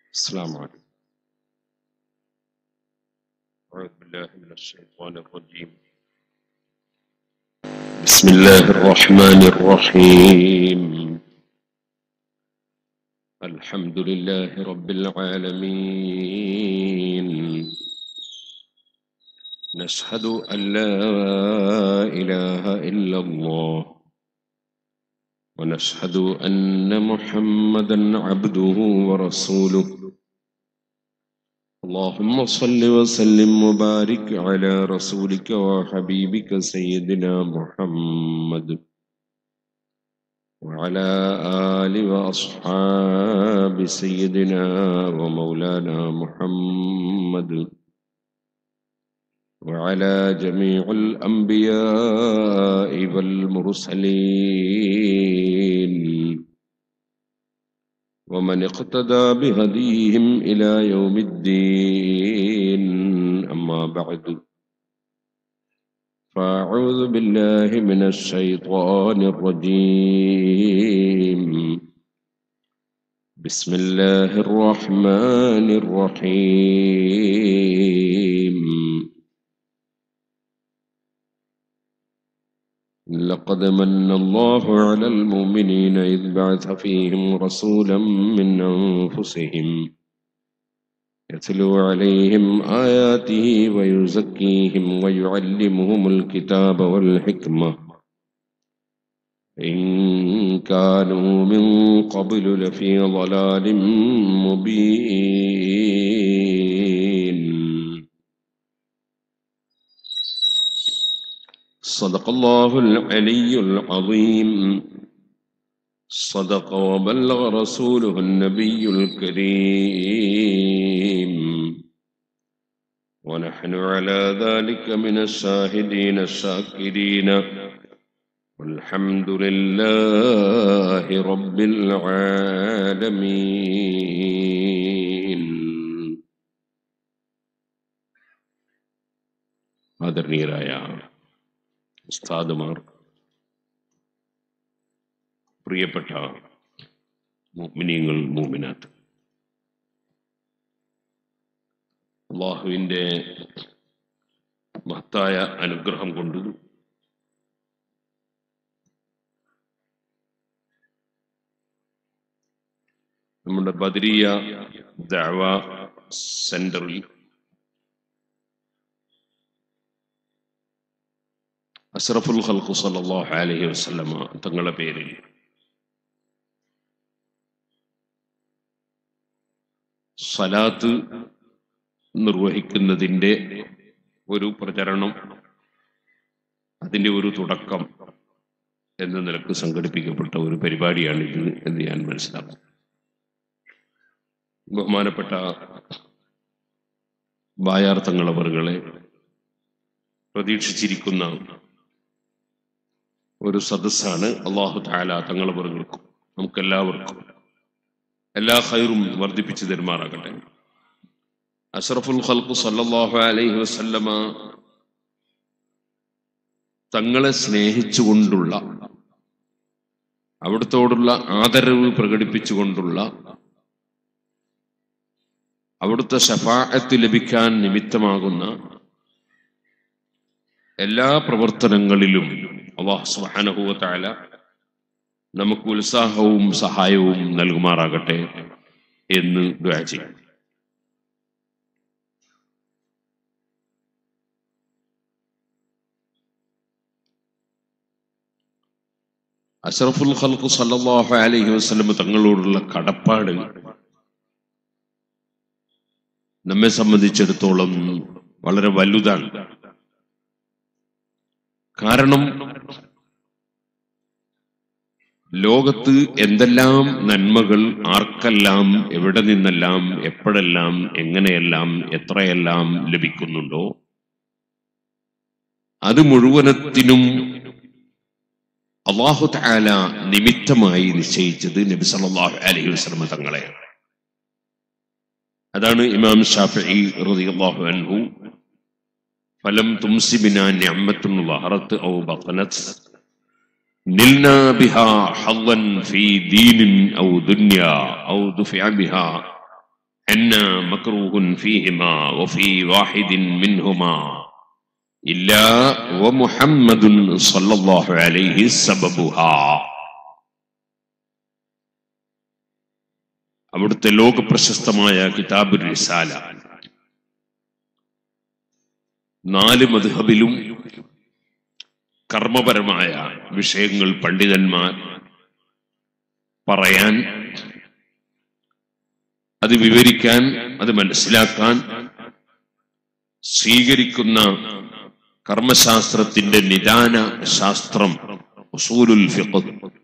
السلام عليكم أعوذ بالله من الشيطان الرجيم بسم الله الرحمن الرحيم الحمد لله رب العالمين نشهد أن لا إله إلا الله ونشهد أن محمدا عبده ورسوله اللهم صل وسلم وبارك على رسولك وحبيبك سيدنا محمد وعلى آل وأصحاب سيدنا ومولانا محمد وعلى جميع الأنبياء والمرسلين ومن اقتدى بهديهم إلى يوم الدين أما بعد فأعوذ بالله من الشيطان الرجيم بسم الله الرحمن الرحيم لقد من الله على المؤمنين إذ بعث فيهم رسولا من أنفسهم يتلو عليهم آياته ويزكيهم ويعلمهم الكتاب والحكمة إن كانوا من قبل لفي ضلال مبين صدق الله العلي العظيم صدق وبلغ رسوله النبي الكريم ونحن على ذلك من الشاهدين الشاكرين والحمد لله رب العالمين ആദരണീയരായ ഉസ്താദുമാർ പ്രിയപ്പെട്ട മുഅ്മിനീങ്ങൾ മൂമിനാത്ത് അള്ളാഹുവിൻ്റെ മഹത്തായ അനുഗ്രഹം കൊണ്ട് നമ്മുടെ ബദരിയ ദഅവ സെന്ററിൽ അഷ്റഫുൽ ഖൽഖു സല്ലല്ലാഹു അലൈഹി വസല്ലമ തങ്ങളുടെ പേരിൽ സലാത്ത് നിർവഹിക്കുന്നതിൻ്റെ ഒരു പ്രചരണം അതിൻ്റെ ഒരു തുടക്കം എന്ന നിലക്ക് സംഘടിപ്പിക്കപ്പെട്ട ഒരു പരിപാടിയാണിത് എന്ന് ഞാൻ മനസ്സിലാക്കുന്നു ബഹുമാനപ്പെട്ട ബായാർത്ഥങ്ങളവറുകളെ പ്രതീക്ഷിച്ചിരിക്കുന്ന ഒരു സദസ്സാണ് അള്ളാഹു താല തങ്ങളവറുകൾക്കും നമുക്കെല്ലാവർക്കും എല്ലാ ഹൈറും വർദ്ധിപ്പിച്ചു തരുമാറാകട്ടെ അഷറഫുൽ ഖൽഖു സല്ലല്ലാഹു അലൈഹി വസല്ലമ തങ്ങളെ സ്നേഹിച്ചുകൊണ്ടുള്ള അവിടുത്തോടുള്ള ആദരവ് പ്രകടിപ്പിച്ചുകൊണ്ടുള്ള അവിടുത്തെ ഷഫാഅത്ത് ലഭിക്കാൻ നിമിത്തമാകുന്ന എല്ലാ പ്രവർത്തനങ്ങളിലും അള്ളാഹു സുബ്ഹാനഹു വ തആല നമുക്ക് ഉത്സാഹവും സഹായവും നൽകുമാറാകട്ടെ എന്ന് ദുആ ചെയ്യും അഷ്റഫുൽ ഖൽഖു സല്ലല്ലാഹു അലൈഹി വസല്ലം തങ്ങളോടുള്ള കടപ്പാട് നമ്മെ സംബന്ധിച്ചിടത്തോളം വളരെ വലുതാണ് കാരണം ലോകത്ത് എന്തെല്ലാം നന്മകൾ ആർക്കെല്ലാം എവിടെ നിന്നെല്ലാം എപ്പോഴെല്ലാം എങ്ങനെയെല്ലാം എത്രയെല്ലാം ലഭിക്കുന്നുണ്ടോ അത് മുഴുവനത്തിനും അള്ളാഹു താല നിമിത്തമായി നിശ്ചയിച്ചത് നബി സല്ലല്ലാഹു അലൈഹി വസല്ലം തങ്ങളെയാണ് അതാണ് ഇമാം ഷാഫി റളിയല്ലാഹു അൻഹു ഫലം തുംസി ബിനാ നിഅമത്തുൻ വഹറത്ത് ഔ ബഖനത് നിൽനാ ബിഹാ ഹളൻ ഫീ ദീനിൻ ഔ ദുനിയ ഔ ദുഫിഅ ബിഹാ أن مكروه فيهما وفي واحد منهما إلا ومحمد صلى الله عليه سببها അവിടുത്തെ ലോക പ്രശസ്തമായ കിതാബ് റിസാല നാല് മധുഹബിലും കർമ്മപരമായ വിഷയങ്ങൾ പണ്ഡിതന്മാർ പറയാൻ അത് വിവരിക്കാൻ അത് മനസ്സിലാക്കാൻ സ്വീകരിക്കുന്ന കർമ്മശാസ്ത്രത്തിന്റെ നിദാന ശാസ്ത്രം ഉസൂലുൽ ഫിഖ്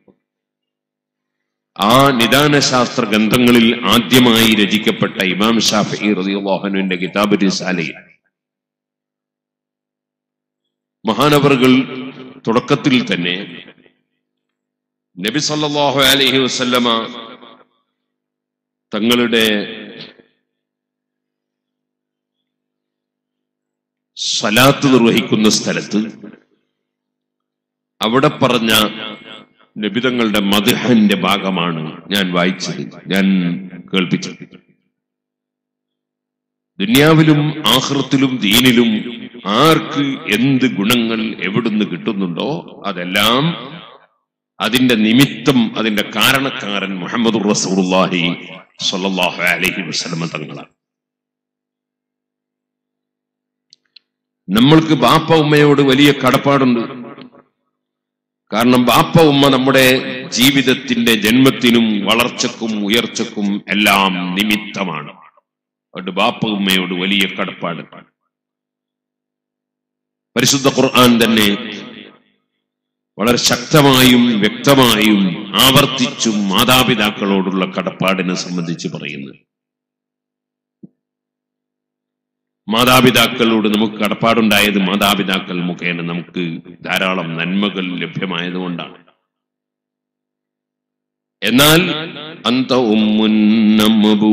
ആ നിദാന ശാസ്ത്ര ഗ്രന്ഥങ്ങളിൽ ആദ്യമായി രചിക്കപ്പെട്ട ഇമാം ഷാഫി റളിയല്ലാഹുവിന്റെ കിതാബ് റിസാലയിൽ മഹാനവറുകൾ തുടക്കത്തിൽ തന്നെ നബി സല്ലല്ലാഹു അലൈഹി വസല്ലമ തങ്ങളുടെ സലാത്ത് നിർവഹിക്കുന്ന സ്ഥലത്ത് അവിടെ പറഞ്ഞ നബിതങ്ങളുടെ മധുഹന്റെ ഭാഗമാണ് ഞാൻ വായിച്ചത് ഞാൻ കേൾപ്പിച്ചത് ദുന്യാവിലും ആഹൃത്തിലും ദീനിലും ആർക്ക് എന്ത് ഗുണങ്ങൾ എവിടുന്ന് കിട്ടുന്നുണ്ടോ അതെല്ലാം അതിന്റെ നിമിത്തം അതിന്റെ കാരണക്കാരൻ മുഹമ്മദ് റസൂലുള്ളാഹി സ്വല്ലല്ലാഹു അലൈഹി വസല്ലമ തങ്ങളാണ് നമ്മൾക്ക് ബാപ്പ ഉമ്മയോട് വലിയ കടപ്പാടുണ്ട് കാരണം ബാപ്പ ഉമ്മ നമ്മുടെ ജീവിതത്തിന്റെ ജന്മത്തിനും വളർച്ചക്കും ഉയർച്ചക്കും എല്ലാം നിമിത്തമാണ് അതുകൊണ്ട് ബാപ്പ ഉമ്മയോട് വലിയ കടപ്പാട് പരിശുദ്ധ ഖുർആൻ തന്നെ വളരെ ശക്തമായും വ്യക്തമായും ആവർത്തിച്ചും മാതാപിതാക്കളോടുള്ള കടപ്പാടിനെ സംബന്ധിച്ച് പറയുന്നു മാതാപിതാക്കളോട് നമുക്ക് കടപ്പാടുണ്ടായത് മാതാപിതാക്കൾ മുഖേന നമുക്ക് ധാരാളം നന്മകൾ ലഭ്യമായതുകൊണ്ടാണ് എന്നാൽ അന്ത ഉമ്മുന്നമ്മബു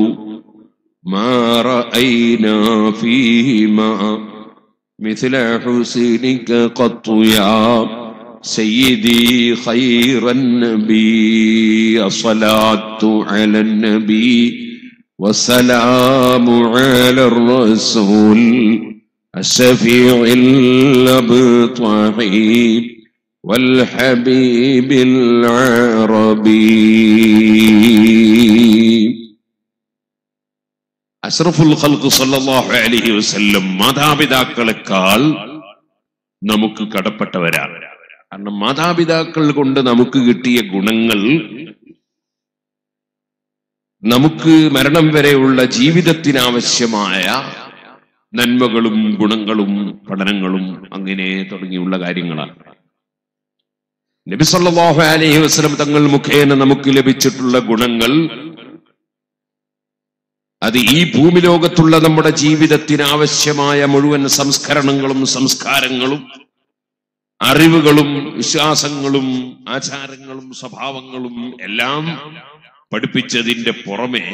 مثل حسنك قط يا سيدي خير النبي الصلاة على النبي والسلام على الرسول الشفيع الأبطحي والحبيب العربي അഷ്റഫുൽ ഖൽഖ് സല്ലല്ലാഹു അലൈഹി വസല്ലം മാതാപിതാക്കളെക്കാൾ നമുക്ക് കടപ്പെട്ടവരാണ് കാരണം മാതാപിതാക്കൾ കൊണ്ട് നമുക്ക് കിട്ടിയ ഗുണങ്ങൾ നമുക്ക് മരണം വരെയുള്ള ജീവിതത്തിനാവശ്യമായ നന്മകളും ഗുണങ്ങളും പഠനങ്ങളും അങ്ങനെ തുടങ്ങിയുള്ള കാര്യങ്ങളാണ് നബി സല്ലല്ലാഹു അലൈഹി വസല്ലം തങ്ങൾ മുഖേന നമുക്ക് ലഭിച്ചിട്ടുള്ള ഗുണങ്ങൾ അത് ഈ ഭൂമി ലോകത്തുള്ള നമ്മുടെ ജീവിതത്തിന് ആവശ്യമായ മുഴുവൻ സംസ്കരണങ്ങളും സംസ്കാരങ്ങളും അറിവുകളും വിശ്വാസങ്ങളും ആചാരങ്ങളും സ്വഭാവങ്ങളും എല്ലാം പഠിപ്പിച്ചതിന്റെ പുറമെ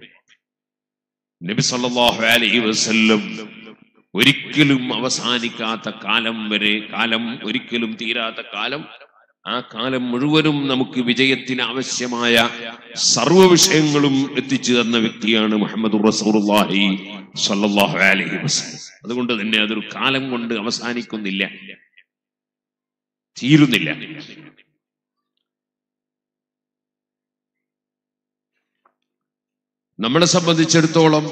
നബി സല്ലല്ലാഹു അലൈഹി വസല്ലം ഒരിക്കലും അവസാനിക്കാത്ത കാലം വരെ കാലം ഒരിക്കലും തീരാത്ത കാലം ആ കാലം മുഴുവനും നമുക്ക് വിജയത്തിന് ആവശ്യമായ സർവ്വ വിഷയങ്ങളും എത്തിച്ചു തന്ന വ്യക്തിയാണ് മുഹമ്മദ് റസൂലുള്ളാഹി സ്വല്ലല്ലാഹു അലൈഹി വസല്ലം അതുകൊണ്ട് തന്നെ അതൊരു കാലം കൊണ്ട് അവസാനിക്കുന്നില്ല തീരുന്നില്ല നമ്മളെ സംബന്ധിച്ചിടത്തോളം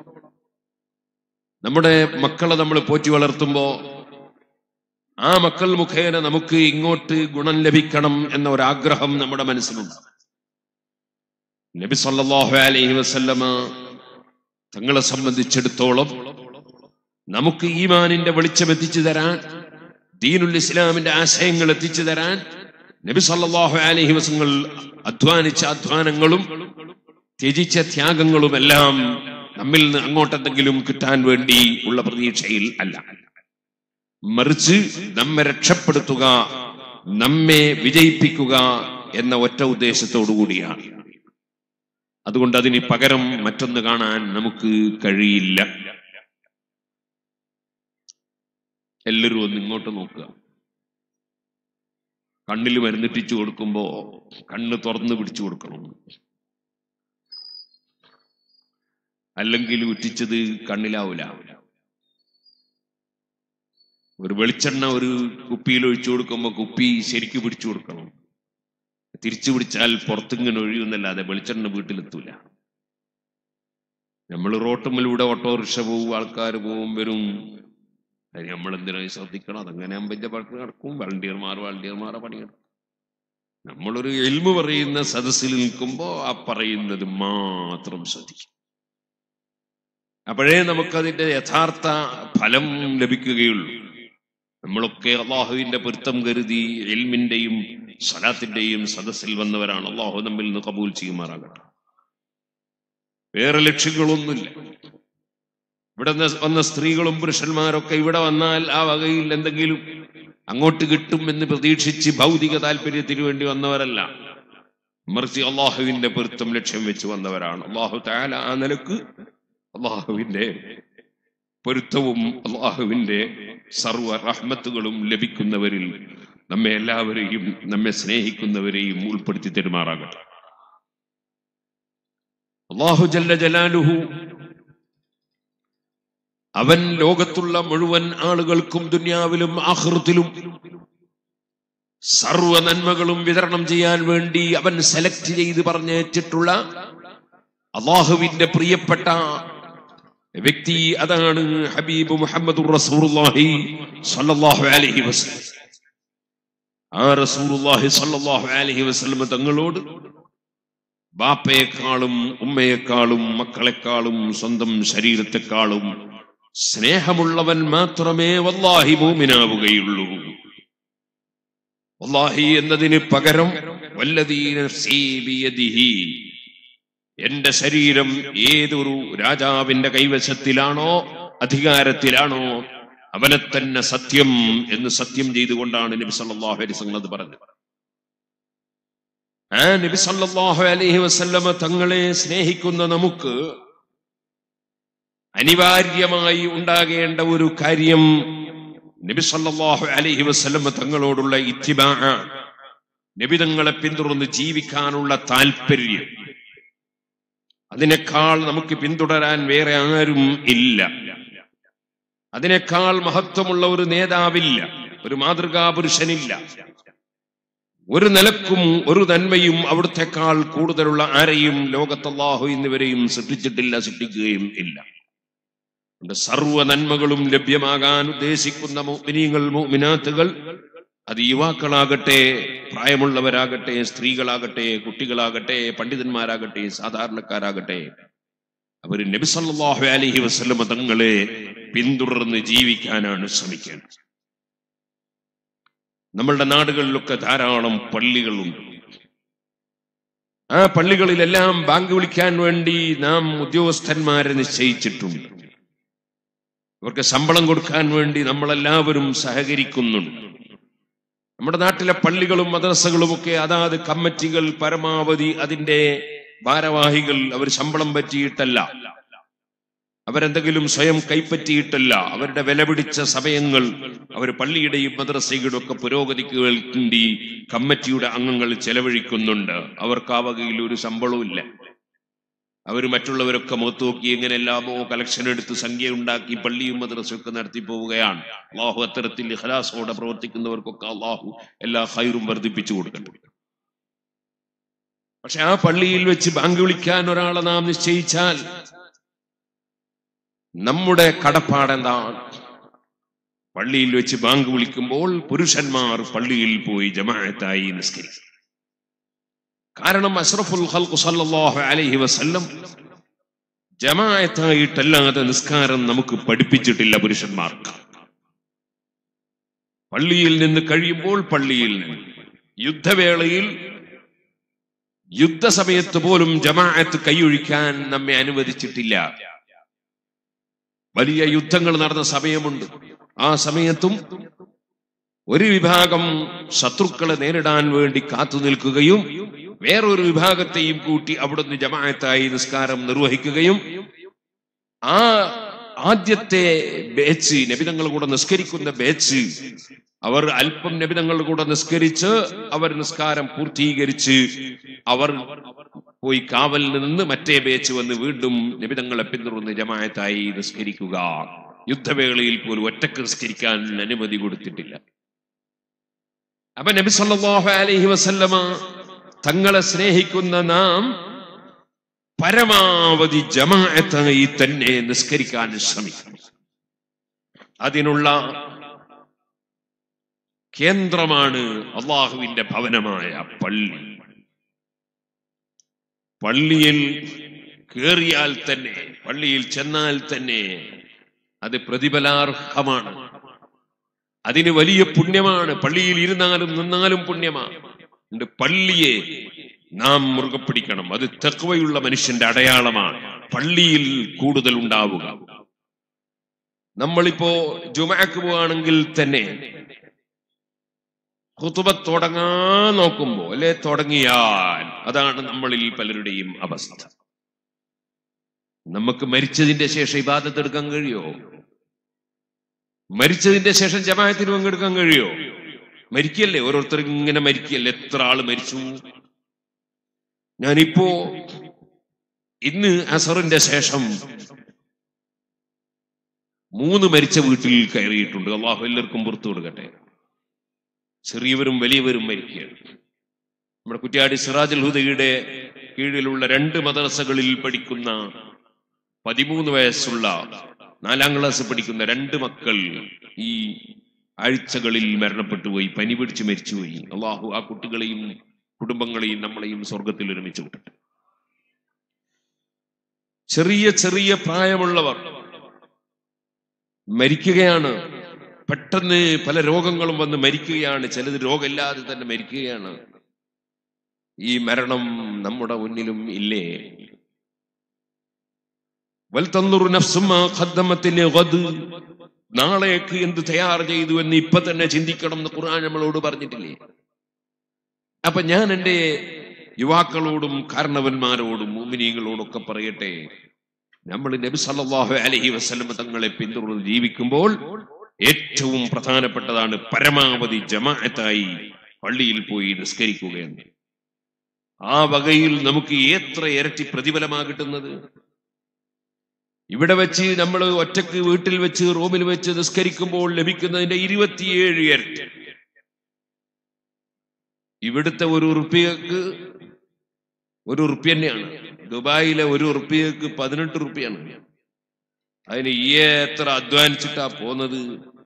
നമ്മുടെ മക്കളെ നമ്മൾ പോറ്റി വളർത്തുമ്പോ ആ മക്കൾ മുഖേന നമുക്ക് ഇങ്ങോട്ട് ഗുണം ലഭിക്കണം എന്ന ഒരാഗ്രഹം നമ്മുടെ മനസ്സിലുണ്ട് നബി സല്ലല്ലാഹു അലൈഹി വസല്ലമ തങ്ങളെ സംബന്ധിച്ചിടത്തോളം നമുക്ക് ഈമാനിന്റെ വെളിച്ചം എത്തിച്ചു തരാൻ ദീനുൽ ഇസ്ലാമിന്റെ ആശയങ്ങൾ എത്തിച്ചു തരാൻ നബി സല്ലല്ലാഹു അലൈഹി വസങ്ങൾ അധ്വാനിച്ച അധ്വാനങ്ങളും ത്യജിച്ച ത്യാഗങ്ങളും എല്ലാം നമ്മിൽ നിന്ന് അങ്ങോട്ടെന്തെങ്കിലും കിട്ടാൻ വേണ്ടി ഉള്ള പ്രതീക്ഷയിൽ അല്ല മറിച്ച് നമ്മെ രക്ഷപ്പെടുത്തുക നമ്മെ വിജയിപ്പിക്കുക എന്ന ഒറ്റ ഉദ്ദേശത്തോടു കൂടിയാണ് അതുകൊണ്ട് അതിന് പകരം മറ്റൊന്ന് കാണാൻ നമുക്ക് കഴിയില്ല എല്ലാവരും ഒന്ന് ഇങ്ങോട്ട് നോക്കുക കണ്ണിൽ മരുന്നിട്ടിച്ചു കൊടുക്കുമ്പോ കണ്ണ് തുറന്ന് പിടിച്ചു കൊടുക്കണം അല്ലെങ്കിൽ ഉറ്റിച്ചത് കണ്ണിലാവൂല ഒരു വെളിച്ചെണ്ണ ഒരു കുപ്പിയിൽ ഒഴിച്ചു കൊടുക്കുമ്പോൾ കുപ്പി ശരിക്ക് പിടിച്ചു കൊടുക്കണം തിരിച്ചു പിടിച്ചാൽ പുറത്തിങ്ങനെ ഒഴിയുന്നല്ലാതെ വെളിച്ചെണ്ണ വീട്ടിലെത്തൂല നമ്മൾ റോട്ടുമ്മിലൂടെ ഓട്ടോറിക്ഷ പോവും ആൾക്കാർ പോവും വരും അത് നമ്മൾ എന്തിനായി ശ്രദ്ധിക്കണം അതങ്ങനെ അമ്പന്റെ പണി നടക്കും വളണ്ടിയർമാർ വളണ്ടിയർമാരെ പണി നടക്കും നമ്മളൊരു എൽമ് പറയുന്ന സദസ്സിൽ നിൽക്കുമ്പോൾ ആ പറയുന്നത് മാത്രം ശ്രദ്ധിക്കും അപ്പോഴേ നമുക്കതിന്റെ യഥാർത്ഥ ഫലം ലഭിക്കുകയുള്ളൂ നമ്മളൊക്കെ അള്ളാഹുവിന്റെ പൊരുത്തം കരുതി എൽമിന്റെയും സലാത്തിന്റെയും സദസ്സിൽ വന്നവരാണ് അള്ളാഹു നമ്മിൽ നിന്ന് കബൂൽ ചെയ്യുമാറാകട്ടെ വേറെ ലക്ഷ്യങ്ങളൊന്നുമില്ല ഇവിടെ നിന്ന് വന്ന സ്ത്രീകളും പുരുഷന്മാരൊക്കെ ഇവിടെ വന്നാൽ ആ വകയിൽ എന്തെങ്കിലും അങ്ങോട്ട് കിട്ടും എന്ന് പ്രതീക്ഷിച്ച് ഭൗതിക താല്പര്യത്തിന് വേണ്ടി വന്നവരല്ല മറിച്ച് അള്ളാഹുവിന്റെ പൊരുത്തം ലക്ഷ്യം വെച്ച് വന്നവരാണ് അള്ളാഹു താല ആ നിലക്ക് അള്ളാഹുവിന്റെ പൊരുത്തവും അള്ളാഹുവിന്റെ സർവ റഹ്മത്തുകളും ലഭിക്കുന്നവരിൽ നമ്മെ എല്ലാവരെയും നമ്മെ സ്നേഹിക്കുന്നവരെയും ഉൾപ്പെടുത്തി തെരുമാറാകട്ടെ അള്ളാഹു ജല്ല ജലാലുഹു അവൻ ലോകത്തുള്ള മുഴുവൻ ആളുകൾക്കും ദുനിയാവിലും ആഹൃത്തിലും സർവ നന്മകളും വിതരണം ചെയ്യാൻ വേണ്ടി അവൻ സെലക്ട് ചെയ്ത് പറഞ്ഞേറ്റിട്ടുള്ള അള്ളാഹുവിന്റെ പ്രിയപ്പെട്ട വ്യക്തി അതാണ് ഹബീബ് മുഹമ്മദ് റസൂറുല്ലാഹി സല്ലല്ലാഹു അലൈഹി വസല്ലം ആ റസൂറുല്ലാഹി സല്ലല്ലാഹു അലൈഹി വസല്ലം തങ്ങളോട് ബാപ്പയെക്കാളും ഉമ്മയെക്കാളും മക്കളെക്കാളും സ്വന്തം ശരീരത്തെക്കാളും സ്നേഹമുള്ളവൻ മാത്രമേ വല്ലാഹി മൂമിനാവുകയുള്ളൂ വല്ലാഹി എന്നതിന് പകരം വല്ലദീ നഫ്സീ ബിയദിഹി എന്റെ ശരീരം ഏതൊരു രാജാവിന്റെ കൈവശത്തിലാണോ അധികാരത്തിലാണോ അവനെ തന്നെ സത്യം എന്ന് സത്യം ചെയ്തുകൊണ്ടാണ് നബി സല്ലല്ലാഹു അലൈഹി വസല്ലം അത് പറഞ്ഞത് ആ നബി സല്ലല്ലാഹു അലൈഹി വസല്ലമ തങ്ങളെ സ്നേഹിക്കുന്ന നമുക്ക് അനിവാര്യമായി ഉണ്ടാകേണ്ട ഒരു കാര്യം നബി സല്ലല്ലാഹു അലൈഹി വസല്ലമ തങ്ങളോടുള്ള ഇത്തിബാ നബി തങ്ങളെ പിന്തുടർന്ന് ജീവിക്കാനുള്ള താല്പര്യം അതിനേക്കാൾ നമുക്ക് പിന്തുടരാൻ വേറെ ആരും ഇല്ല അതിനേക്കാൾ മഹത്വമുള്ള ഒരു നേതാവില്ല ഒരു മാതൃകാ പുരുഷനില്ല ഒരു നിലക്കും ഒരു നന്മയും അവിടുത്തെക്കാൾ കൂടുതലുള്ള ആരെയും ലോകത്തല്ലാഹു എന്നിവരെയും സൃഷ്ടിച്ചിട്ടില്ല സൃഷ്ടിക്കുകയും ഇല്ല അതുകൊണ്ട് സർവ്വ നന്മകളും ലഭ്യമാകാൻ ഉദ്ദേശിക്കുന്ന മോമിനിയങ്ങൾ മോമിനാത്തുകൾ അത് യുവാക്കളാകട്ടെ പ്രായമുള്ളവരാകട്ടെ സ്ത്രീകളാകട്ടെ കുട്ടികളാകട്ടെ പണ്ഡിതന്മാരാകട്ടെ സാധാരണക്കാരാകട്ടെ അവർ നബി സല്ലല്ലാഹു അലൈഹി വസല്ലമ തങ്ങളെ പിന്തുടർന്ന് ജീവിക്കാനാണ് ശ്രമിക്കേണ്ടത് നമ്മളുടെ നാടുകളിലൊക്കെ ധാരാളം പള്ളികളുണ്ട് ആ പള്ളികളിലെല്ലാം ബാങ്ക് വിളിക്കാൻ വേണ്ടി നാം ഉദ്യോഗസ്ഥന്മാരെ നിശ്ചയിച്ചിട്ടുണ്ട് അവർക്ക് ശമ്പളം കൊടുക്കാൻ വേണ്ടി നമ്മളെല്ലാവരും സഹകരിക്കുന്നുണ്ട് നമ്മുടെ നാട്ടിലെ പള്ളികളും മദ്രസകളും ഒക്കെ അതാത് കമ്മിറ്റികൾ പരമാവധി അതിന്റെ ഭാരവാഹികൾ അവർ ശമ്പളം പറ്റിയിട്ടല്ല അവരെന്തെങ്കിലും സ്വയം കൈപ്പറ്റിയിട്ടല്ല അവരുടെ വിലപിടിച്ച സമയങ്ങൾ അവർ പള്ളിയുടെയും മദ്രസയുടെയും ഒക്കെ പുരോഗതിക്ക് വേണ്ടി കമ്മിറ്റിയുടെ അംഗങ്ങൾ ചെലവഴിക്കുന്നുണ്ട് അവർക്ക് ആ വകയിൽ ഒരു ശമ്പളവും ഇല്ല അവർ മറ്റുള്ളവരൊക്കെ മുഖത്ത് നോക്കി എങ്ങനെല്ലാമോ കലക്ഷൻ എടുത്ത് സംഖ്യ ഉണ്ടാക്കി പള്ളിയും മദ്രസയൊക്കെ നടത്തി പോവുകയാണ് അള്ളാഹു അത്തരത്തിൽ ഇഖലാസോടെ പ്രവർത്തിക്കുന്നവർക്കൊക്കെ അള്ളാഹു എല്ലാ ഹൈറും വർദ്ധിപ്പിച്ചു കൊടുക്കട്ടെ പക്ഷെ ആ പള്ളിയിൽ വെച്ച് ബാങ്ക് വിളിക്കാൻ ഒരാളെ നാം നിശ്ചയിച്ചാൽ നമ്മുടെ കടപ്പാടെന്താണ് പള്ളിയിൽ വെച്ച് ബാങ്ക് വിളിക്കുമ്പോൾ പുരുഷന്മാർ പള്ളിയിൽ പോയി ജമാഅത്തായി നിസ്കരിക്കും കാരണം അഷ്റഫുൽ ഖൽഖ് സല്ലല്ലാഹു അലൈഹി വസല്ലം ജമാഅത്തായിട്ടല്ലാതെ നിസ്കാരം നമുക്ക് പഠിപ്പിച്ചിട്ടില്ല പുരുഷന്മാർക്ക് പള്ളിയിൽ നിന്ന് കഴിയുമ്പോൾ പള്ളിയിൽ നിന്ന് യുദ്ധവേളയിൽ യുദ്ധസമയത്ത് പോലും ജമാഅത്ത് കൈയൊഴിക്കാൻ നമ്മെ അനുവദിച്ചിട്ടില്ല വലിയ യുദ്ധങ്ങൾ നടന്ന സമയമുണ്ട് ആ സമയത്തും ഒരു വിഭാഗം ശത്രുക്കളെ നേരിടാൻ വേണ്ടി കാത്തു നിൽക്കുകയും വേറൊരു വിഭാഗത്തെയും കൂട്ടി അവിടുന്ന് ജമാഅത്തായി നിസ്കാരം നിർവഹിക്കുകയും ആ ആദ്യത്തെ ബേച്ച് നബിതങ്ങൾ കൂടെ നിസ്കരിക്കുന്ന ബേച്ച് അവർ അല്പം നബിതങ്ങൾ കൂടെ നിസ്കരിച്ച് അവർ നിസ്കാരം പൂർത്തീകരിച്ച് അവർ പോയി കാവലിൽ നിന്ന് മറ്റേ ബേച്ച് വന്ന് വീണ്ടും നിബിതങ്ങളെ പിന്തുടർന്ന് ജമായത്തായി നിസ്കരിക്കുക യുദ്ധവേളയിൽ പോലും ഒറ്റക്ക് നിസ്കരിക്കാൻ അനുമതി കൊടുത്തിട്ടില്ല അപ്പൊ നബി സല്ലല്ലാഹു അലൈഹി വസല്ലമ തങ്ങളെ സ്നേഹിക്കുന്ന നാം പരമാവധി ജമാഅത്തായി തന്നെ നിസ്കരിക്കാൻ ശ്രമിക്കണം അതിനുള്ള കേന്ദ്രമാണ് അള്ളാഹുവിന്റെ ഭവനമായ പള്ളി പള്ളിയിൽ കേറിയാൽ തന്നെ പള്ളിയിൽ ചെന്നാൽ തന്നെ അത് പ്രതിഫലാർഹമാണ് അതിന് വലിയ പുണ്യമാണ് പള്ളിയിൽ ഇരുന്നാലും നിന്നാലും പുണ്യമാണ് ഉണ്ട് പള്ളിയെ നാം മുറുകെ പിടിക്കണം അത് തെക്കുവയുള്ള മനുഷ്യന്റെ അടയാളമാണ് പള്ളിയിൽ കൂടുതൽ ഉണ്ടാവുക നമ്മളിപ്പോ ജുമാക്ക് പോവാണെങ്കിൽ തന്നെ ഖുതുബ തുടങ്ങാൻ നോക്കുമ്പോ അല്ലെ തുടങ്ങിയാൽ അതാണ് നമ്മളിൽ പലരുടെയും അവസ്ഥ നമുക്ക് മരിച്ചതിന്റെ ശേഷം ഇബാദത്ത് എടുക്കാൻ കഴിയോ മരിച്ചതിന്റെ ശേഷം ജമാഅത്തിന് പങ്കെടുക്കാൻ കഴിയോ മരിക്കല്ലേ ഓരോരുത്തർ ഇങ്ങനെ മരിക്കല്ലേ എത്ര ആള് മരിച്ചു ഞാനിപ്പോ ഇന്ന് അസറിന്റെ ശേഷം മൂന്ന് മരിച്ച വീട്ടിൽ കയറിയിട്ടുണ്ട് അള്ളാഹു എല്ലാവർക്കും പുറത്തു കൊടുക്കട്ടെ ചെറിയവരും വലിയവരും മരിക്കുകയാണ് നമ്മുടെ കുറ്റ്യാടി സിറാജുൽ ഹുദയുടെ കീഴിലുള്ള രണ്ട് മദ്രസകളിൽ പഠിക്കുന്ന പതിമൂന്ന് വയസ്സുള്ള നാലാം ക്ലാസ് പഠിക്കുന്ന രണ്ട് മക്കൾ ഈ ആഴ്ചകളിൽ മരണപ്പെട്ടു പോയി പനി പിടിച്ച് മരിച്ചുപോയി അള്ളാഹു ആ കുട്ടികളെയും കുടുംബങ്ങളെയും നമ്മളെയും സ്വർഗത്തിൽ ഒരുമിച്ച് വിട്ടിട്ട് ചെറിയ ചെറിയ പ്രായമുള്ളവർ മരിക്കുകയാണ് പെട്ടെന്ന് പല രോഗങ്ങളും വന്ന് മരിക്കുകയാണ് ചിലത് രോഗമില്ലാതെ തന്നെ മരിക്കുകയാണ് ഈ മരണം നമ്മുടെ മുന്നിലും ഇല്ലേ വൽതന്നുറു നഫ്സും മാ ഖദ്ദമത്തിന് ഗദ്. നാളേക്ക് എന്ത് തയ്യാർ ചെയ്തു എന്ന് ഇപ്പൊ തന്നെ ചിന്തിക്കണം എന്ന് ഖുർആൻ നമ്മളോട് പറഞ്ഞിട്ടില്ലേ അപ്പൊ ഞാൻ എൻ്റെ യുവാക്കളോടും കാരണവന്മാരോടും മുമിനീങ്ങളോടും ഒക്കെ പറയട്ടെ നമ്മൾ നബി സല്ലല്ലാഹു അലൈഹി വസല്ലം തങ്ങളെ പിന്തുടർന്ന് ജീവിക്കുമ്പോൾ ഏറ്റവും പ്രധാനപ്പെട്ടതാണ് പരമാവധി ജമാഅത്തായി പള്ളിയിൽ പോയി നിസ്കരിക്കുകയാണ് ആ വകയിൽ നമുക്ക് എത്ര ഇരട്ടി പ്രതിഫലമാ കിട്ടുന്നത് ഇവിടെ വെച്ച് നമ്മൾ ഒറ്റക്ക് വീട്ടിൽ വെച്ച് റൂമിൽ വെച്ച് നിസ്കരിക്കുമ്പോൾ ലഭിക്കുന്നതിന്റെ ഇരുപത്തിയേഴ് ഇരട്ടി ഇവിടുത്തെ ഒരു ഉറുപ്പിയക്ക് ഒരു ഉറുപ്പ്യ തന്നെയാണ് ദുബായിലെ ഒരു ഉറുപ്പിയക്ക് പതിനെട്ട് ഉറുപ്പ്യാണ് അതിന് ഈ എത്ര അധ്വാനിച്ചിട്ടാ പോന്നത്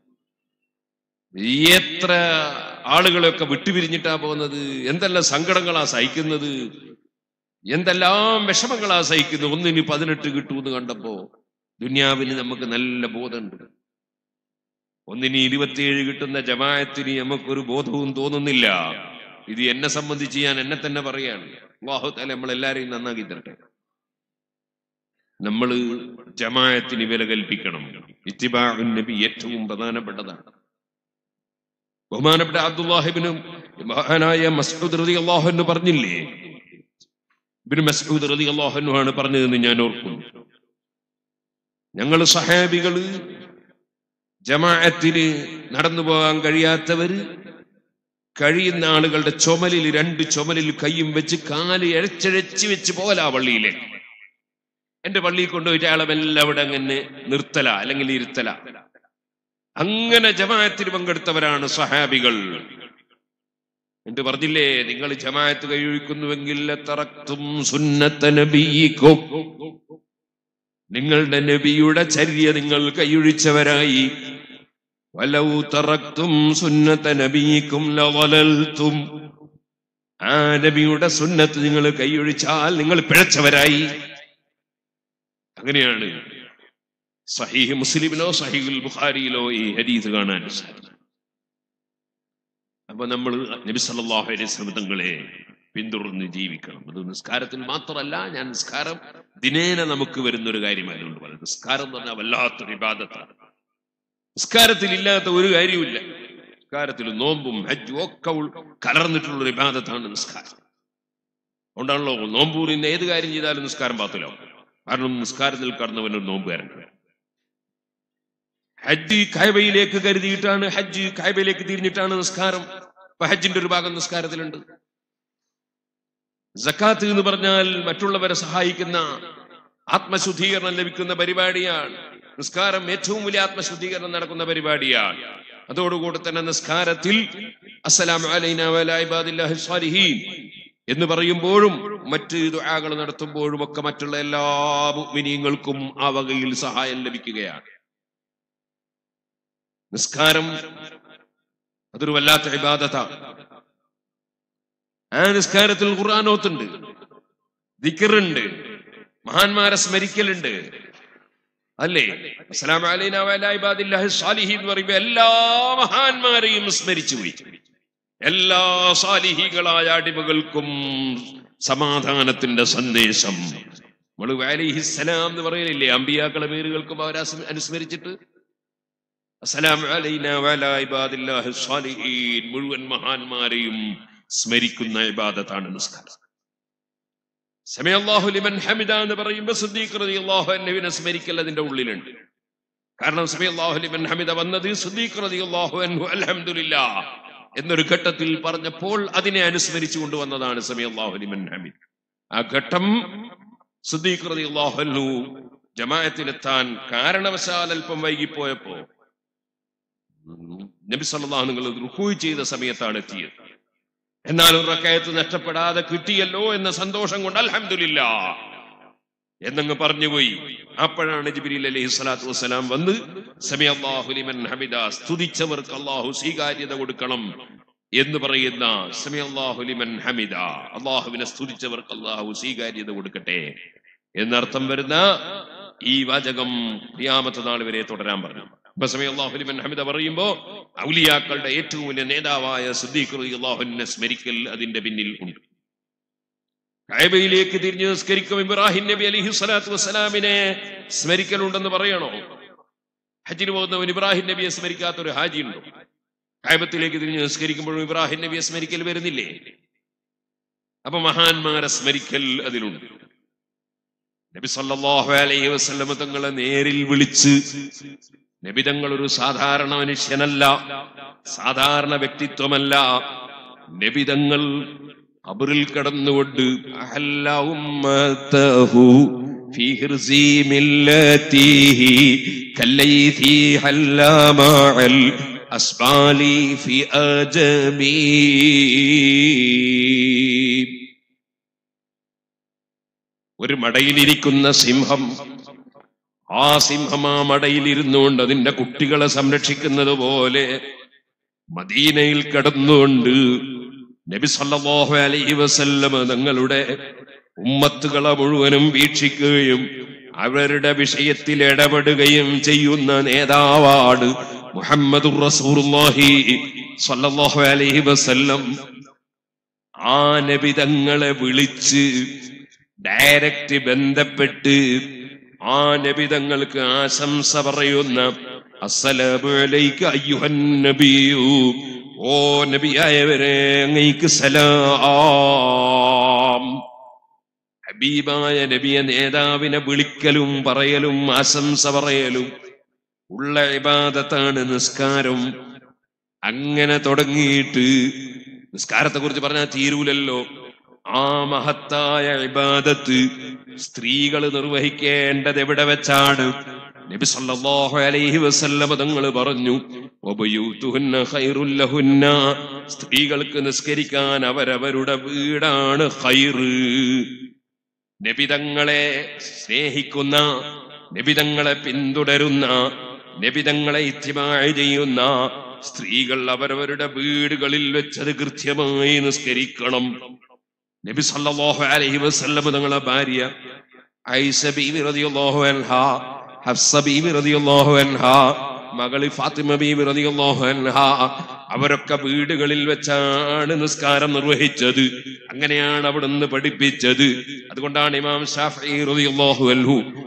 ഈ എത്ര ആളുകളെയൊക്കെ വിട്ടുപിരിഞ്ഞിട്ടാ പോകുന്നത് എന്തെല്ലാം സങ്കടങ്ങളാ സഹിക്കുന്നത് എന്തെല്ലാം വിഷമങ്ങളാ സഹിക്കുന്നത് ഒന്നിന് പതിനെട്ട് കിട്ടൂന്ന് കണ്ടപ്പോ ദുന്യാവിന് നമുക്ക് നല്ല ബോധമുണ്ട് ഒന്നിന് ഇരുപത്തിയേഴ് കിട്ടുന്ന ജമായത്തിന് നമുക്കൊരു ബോധവും തോന്നുന്നില്ല ഇത് എന്നെ സംബന്ധിച്ച് ഞാൻ എന്നെ തന്നെ പറയാണ് വാഹുത്താല നമ്മളെല്ലാരെയും നന്നാക്കി തരട്ടെ നമ്മൾ ജമായത്തിന് വില കൽപ്പിക്കണം ഇത്തിബാഉൻ നബി ഏറ്റവും പ്രധാനപ്പെട്ടതാണ് ബഹുമാനപ്പെട്ട അബ്ദുല്ലാഹിബിനും മഹാനായ മസ്ഊദ് റതി അള്ളാഹു പറഞ്ഞില്ലേ ഇബിന് മസ്ഊദ് റതി അള്ളാഹു ആണ് പറഞ്ഞതെന്ന് ഞാൻ ഓർക്കുന്നു ഞങ്ങൾ സഹാബികള് ജമാഅത്തിന് നടന്നു പോകാൻ കഴിയാത്തവര് കഴിയുന്ന ആളുകളുടെ ചുമലിൽ രണ്ട് ചുമലിൽ കൈയും വെച്ച് കാല് ഇഴച്ചഴച്ച് വെച്ച് പോകലാ പള്ളിയിലേക്ക് എന്റെ പള്ളിയിൽ കൊണ്ടുപോയിട്ട് അയാളെ മെല്ലെ അവിടെ അങ്ങനെ നിർത്തല അല്ലെങ്കിൽ ഇരുത്തല അങ്ങനെ ജമാഅത്തിന് പങ്കെടുത്തവരാണ് സഹാബികൾ എന്നിട്ട് പറഞ്ഞില്ലേ നിങ്ങൾ ജമാഅത്ത് കഴിക്കുന്നുവെങ്കിൽ തറക്തും സുന്നത്ത നബിയിക്കും നിങ്ങളുടെ നബിയുടെ ചര്യ നിങ്ങൾ കൈയൊഴിച്ചവരായി വലൗ തറക്തും സുന്നത്ത നബിയിക്കും ലവലൽത്തും ആ നബിയുടെ സുന്നത്ത് നിങ്ങൾ കൈയൊഴിച്ചാൽ നിങ്ങൾ പിഴച്ചവരായി അങ്ങനെയാണ് സഹീഹ് മുസ്ലിമിലോ സഹീഹുൽ ബുഖാരിയിലോ ഈ ഹദീസ് കാണാൻ സാധിക്കും അപ്പൊ നമ്മൾ നബി സല്ലല്ലാഹു അലൈഹി വസല്ലം തങ്ങളെ പിന്തുടർന്ന് ജീവിക്കണം അത് നിസ്കാരത്തിൽ മാത്രമല്ല ഞാൻ നിസ്കാരം ദിനേന നമുക്ക് വരുന്ന ഒരു കാര്യമായതുകൊണ്ട് പറയുന്നത് നിസ്കാരം എന്ന് പറഞ്ഞാൽ വല്ലാത്തൊരു ഇബാദത്താണ് നിസ്കാരത്തിൽ ഇല്ലാത്ത ഒരു കാര്യവുമില്ല നിസ്കാരത്തിൽ നോമ്പും ഹജ്ജും ഒക്കെ ഉൾ- കലർന്നിട്ടുള്ള ഒരു ഇബാദത്താണ് നിസ്കാരം അതുകൊണ്ടാണല്ലോ നോമ്പൂരിന്ന് ഏത് കാര്യം ചെയ്താലും നിസ്കാരം പാത്തിലാവും കാരണം നിസ്കാരത്തിൽ കടന്നവൻ ഒരു നോമ്പുകാരൻ ഹജ്ജ് ഖൈബയിലേക്ക് കരുതിയിട്ടാണ് ഹജ്ജ് ഖൈബയിലേക്ക് തിരിഞ്ഞിട്ടാണ് നിസ്കാരം അപ്പൊ ഹജ്ജിന്റെ ഒരു ഭാഗം നിസ്കാരത്തിലുണ്ട് സക്കാത്ത് എന്ന് പറഞ്ഞാൽ മറ്റുള്ളവരെ സഹായിക്കുന്ന ആത്മശുദ്ധീകരണം ലഭിക്കുന്ന പരിപാടിയാണ് നിസ്കാരം ഏറ്റവും വലിയ ആത്മശുദ്ധീകരണം നടക്കുന്ന പരിപാടിയാണ് അതോടുകൂടി തന്നെ നിസ്കാരത്തിൽ അസ്സലാമു അലൈനാ വഅലാ ഇബാദില്ലാഹി സ്വാലിഹീൻ എന്ന് പറയുമ്പോഴും മറ്റ് ദുആകൾ നടത്തുമ്പോഴും ഒക്കെ മറ്റുള്ള എല്ലാ മുഅ്മിനീങ്ങൾക്കും ആ വകയിൽ സഹായം ലഭിക്കുകയാണ് നിസ്കാരം അതൊരു വല്ലാത്ത ഇബാദത്താണ് ആ നിസ്കാരത്തിൽ ഖുർആാനോത്തുണ്ട് ദിക്കറുണ്ട് മഹാന്മാരെ സ്മരിക്കലുണ്ട് അല്ലേ അസ്സലാമു അലൈനാ വഅലാ ഇബാദില്ലാഹി സ്വാലിഹീൻ എന്ന് പറയുമ്പോൾ എല്ലാ മഹാന്മാരെയും സ്മരിച്ചു പോയി എല്ലാ സാലിഹികളായ അടിമകൾക്കും സമാധാനത്തിന്റെ സന്ദേശം നമ്മൾ അലിഹിസ്സലാം എന്ന് പറയലില്ലേ അമ്പിയാക്കളെ പേരുകൾക്കും അവരെ അസ്- അനുസ്മരിച്ചിട്ട് അസ്സലാമു അലൈനാ വഅലാ ഇബാദില്ലാഹി സ്വാലിഹീൻ മുഴുവൻ മഹാന്മാരെയും സ്മരിക്കുന്ന ഇബാദത്താണ് നിസ്കാരം സമയല്ലാഹു ലിമൻ ഹമിദ എന്ന് പറയുമ്പോൾ സിദ്ദീഖ് റളിയല്ലാഹു അൻഹുവിനെ സ്മരിക്കൽ അതിന്റെ ഉള്ളിലുണ്ട് കാരണം സമയല്ലാഹു ലിമൻ ഹമിദ വന്നത് സിദ്ദീഖ് റളിയല്ലാഹു അൻഹു അൽഹംദുലില്ലാ എന്നൊരു ഘട്ടത്തിൽ പറഞ്ഞപ്പോൾ അതിനെ അനുസ്മരിച്ചു കൊണ്ടുവന്നതാണ് സമയല്ലാഹു ലിമൻ ഹമിദ് ആ ഘട്ടം സിദ്ദീഖ് റളിയല്ലാഹു അൻഹു ജമാഅത്തിലെത്താൻ കാരണവശാൽ അല്പം വൈകിപ്പോയപ്പോ ഉം, നബി സല്ലല്ലാഹു നിങ്ങൾ റുക്കൂ ചെയ്ത സമയത്താണ് എത്തിയത് എന്നാൽ ഒരു റക്കയത്ത് നഷ്ടപ്പെടാതെ കിട്ടിയല്ലോ എന്ന സന്തോഷം കൊണ്ട് അൽഹംദുലില്ല എന്നങ്ങ് പറഞ്ഞുപോയി അപ്പോഴാണ് ജിബിരിൽ അലൈഹി സ്വലാത്തു വസ്സലാം വന്ന് സമി അള്ളാഹു ലിമൻ ഹമിദ സ്തുതിച്ചവർക്ക് അള്ളാഹു സ്വീകാര്യത കൊടുക്കണം എന്ന് പറയുന്ന സമി അള്ളാഹു ലിമൻ ഹമിദ അള്ളാഹുവിനെ സ്തുതിച്ചവർക്ക് അള്ളാഹു സ്വീകാര്യത കൊടുക്കട്ടെ എന്നർത്ഥം വരുന്ന ഈ വാചകം ഖിയാമത്ത് നാൾ വരെ തുടരാൻ പറഞ്ഞു ഇപ്പൊ സമയം അള്ളാഹു ലിമൻ ഹമിദ പറയുമ്പോ ഔലിയാക്കളുടെ ഏറ്റവും വലിയ നേതാവായ സിദ്ദീഖ് അള്ളാഹുവിനെ സ്മരിക്കൽ അതിന്റെ പിന്നിൽ ഉണ്ട് കൈബയിലേക്ക് തിരിഞ്ഞ് നിസ്കരിക്കും ഇബ്രാഹിം നബി അലിഹി സ്വലാത്തു വസ്സലാമിനെ സ്മരിക്കലുണ്ടെന്ന് പറയണോ ഹജ്ജിന് പോകുന്നവൻ ഇബ്രാഹിം നബിയെ സ്മരിക്കാത്ത ഒരു ഹാജി ഉണ്ടോ കായബത്തിലേക്ക് തിരിഞ്ഞ് നിസ്കരിക്കുമ്പോഴും ഇബ്രാഹിം നബിയെ സ്മരിക്കൽ വരുന്നില്ലേ അപ്പൊ മഹാന്മാരെ സ്മരിക്കൽ അതിലുണ്ട് നബി സല്ലല്ലാഹു അലൈഹി വസല്ലമ തങ്ങളെ നേരിൽ വിളിച്ച് നബി തങ്ങൾ ഒരു സാധാരണ മനുഷ്യനല്ല സാധാരണ വ്യക്തിത്വമല്ല നബി തങ്ങൾ അബറിൽ കടന്നുകൊണ്ട് അഹല്ല ഉമ്മതഹു في حرز ملته كالليث حل مع الأسبال في أجمي ഒരു മടയിലിരിക്കുന്ന സിംഹം ആ സിംഹം ആ മടയിൽ ഇരുന്നുകൊണ്ട് അതിന്റെ കുട്ടികളെ സംരക്ഷിക്കുന്നത് പോലെ മദീനയിൽ കടന്നുകൊണ്ട് നബി സല്ലല്ലാഹു അലൈഹി വസല്ലമ തങ്ങളുടെ ഉമ്മത്തുകളെ മുഴുവനും വീക്ഷിക്കുകയും അവരുടെ വിഷയത്തിൽ ഇടപെടുകയും ചെയ്യുന്ന നേതാവാണ് മുഹമ്മദ് റസൂലുള്ളാഹി സല്ലല്ലാഹു അലൈഹി വസല്ലം ആ നബിതങ്ങളെ വിളിച്ച് ഡയറക്റ്റ് ബന്ധപ്പെട്ട് ആ നബിതങ്ങൾക്ക് ആശംസ പറയുന്ന അസ്സലാമു അലൈക അയ്യുഹൻ നബിയു ഓ നബിയായവരെ അങ്ങയ്ക്ക് സലാം ഹബീബായ നബിയ നേതാവിനെ വിളിക്കലും പറയലും ആശംസ പറയലും ഉള്ള ഇബാദത്താണ് നിസ്കാരം അങ്ങനെ തുടങ്ങിയിട്ട് നിസ്കാരത്തെ കുറിച്ച് പറഞ്ഞാൽ തീരൂലല്ലോ ആ മഹത്തായ ഇബാദത്ത് സ്ത്രീകൾ നിർവഹിക്കേണ്ടത് എവിടെ വെച്ചാണ് നബി സല്ലല്ലാഹു അലൈഹി വസല്ലമ തങ്ങൾ പറഞ്ഞു വബയൂതുഹുന്ന ഖൈറുൽ ലഹുന്ന സ്ത്രീകൾക്ക് നിസ്കരിക്കാൻ അവരവരുടെ വീടാണ് ഖൈറ് നബിതങ്ങളെ സ്നേഹിക്കുന്ന നബിതങ്ങളെ പിന്തുടരുന്ന നബിതങ്ങളെ ഇത്തിമായി ചെയ്യുന്ന സ്ത്രീകൾ അവരവരുടെ വീടുകളിൽ വെച്ചത് കൃത്യമായി നിസ്കരിക്കണം നബി സല്ലല്ലാഹു അലൈഹി വസല്ലം തങ്ങളെ ഭാര്യ ഐസ ബീവി റളിയല്ലാഹു അൻഹാ ഹഫ്സ ബീവി റളിയല്ലാഹു അൻഹാ മകളി ഫാത്തിമ ബീവി റളിയല്ലാഹു അൻഹാ അവരൊക്കെ വീടുകളിൽ വെച്ചാണ് നിസ്കാരം നിർവഹിച്ചത് അങ്ങനെയാണ് അവിടുന്ന് പഠിപ്പിച്ചത് അതുകൊണ്ടാണ് ഇമാം ഷാഫി റളിയല്ലാഹു അൻഹു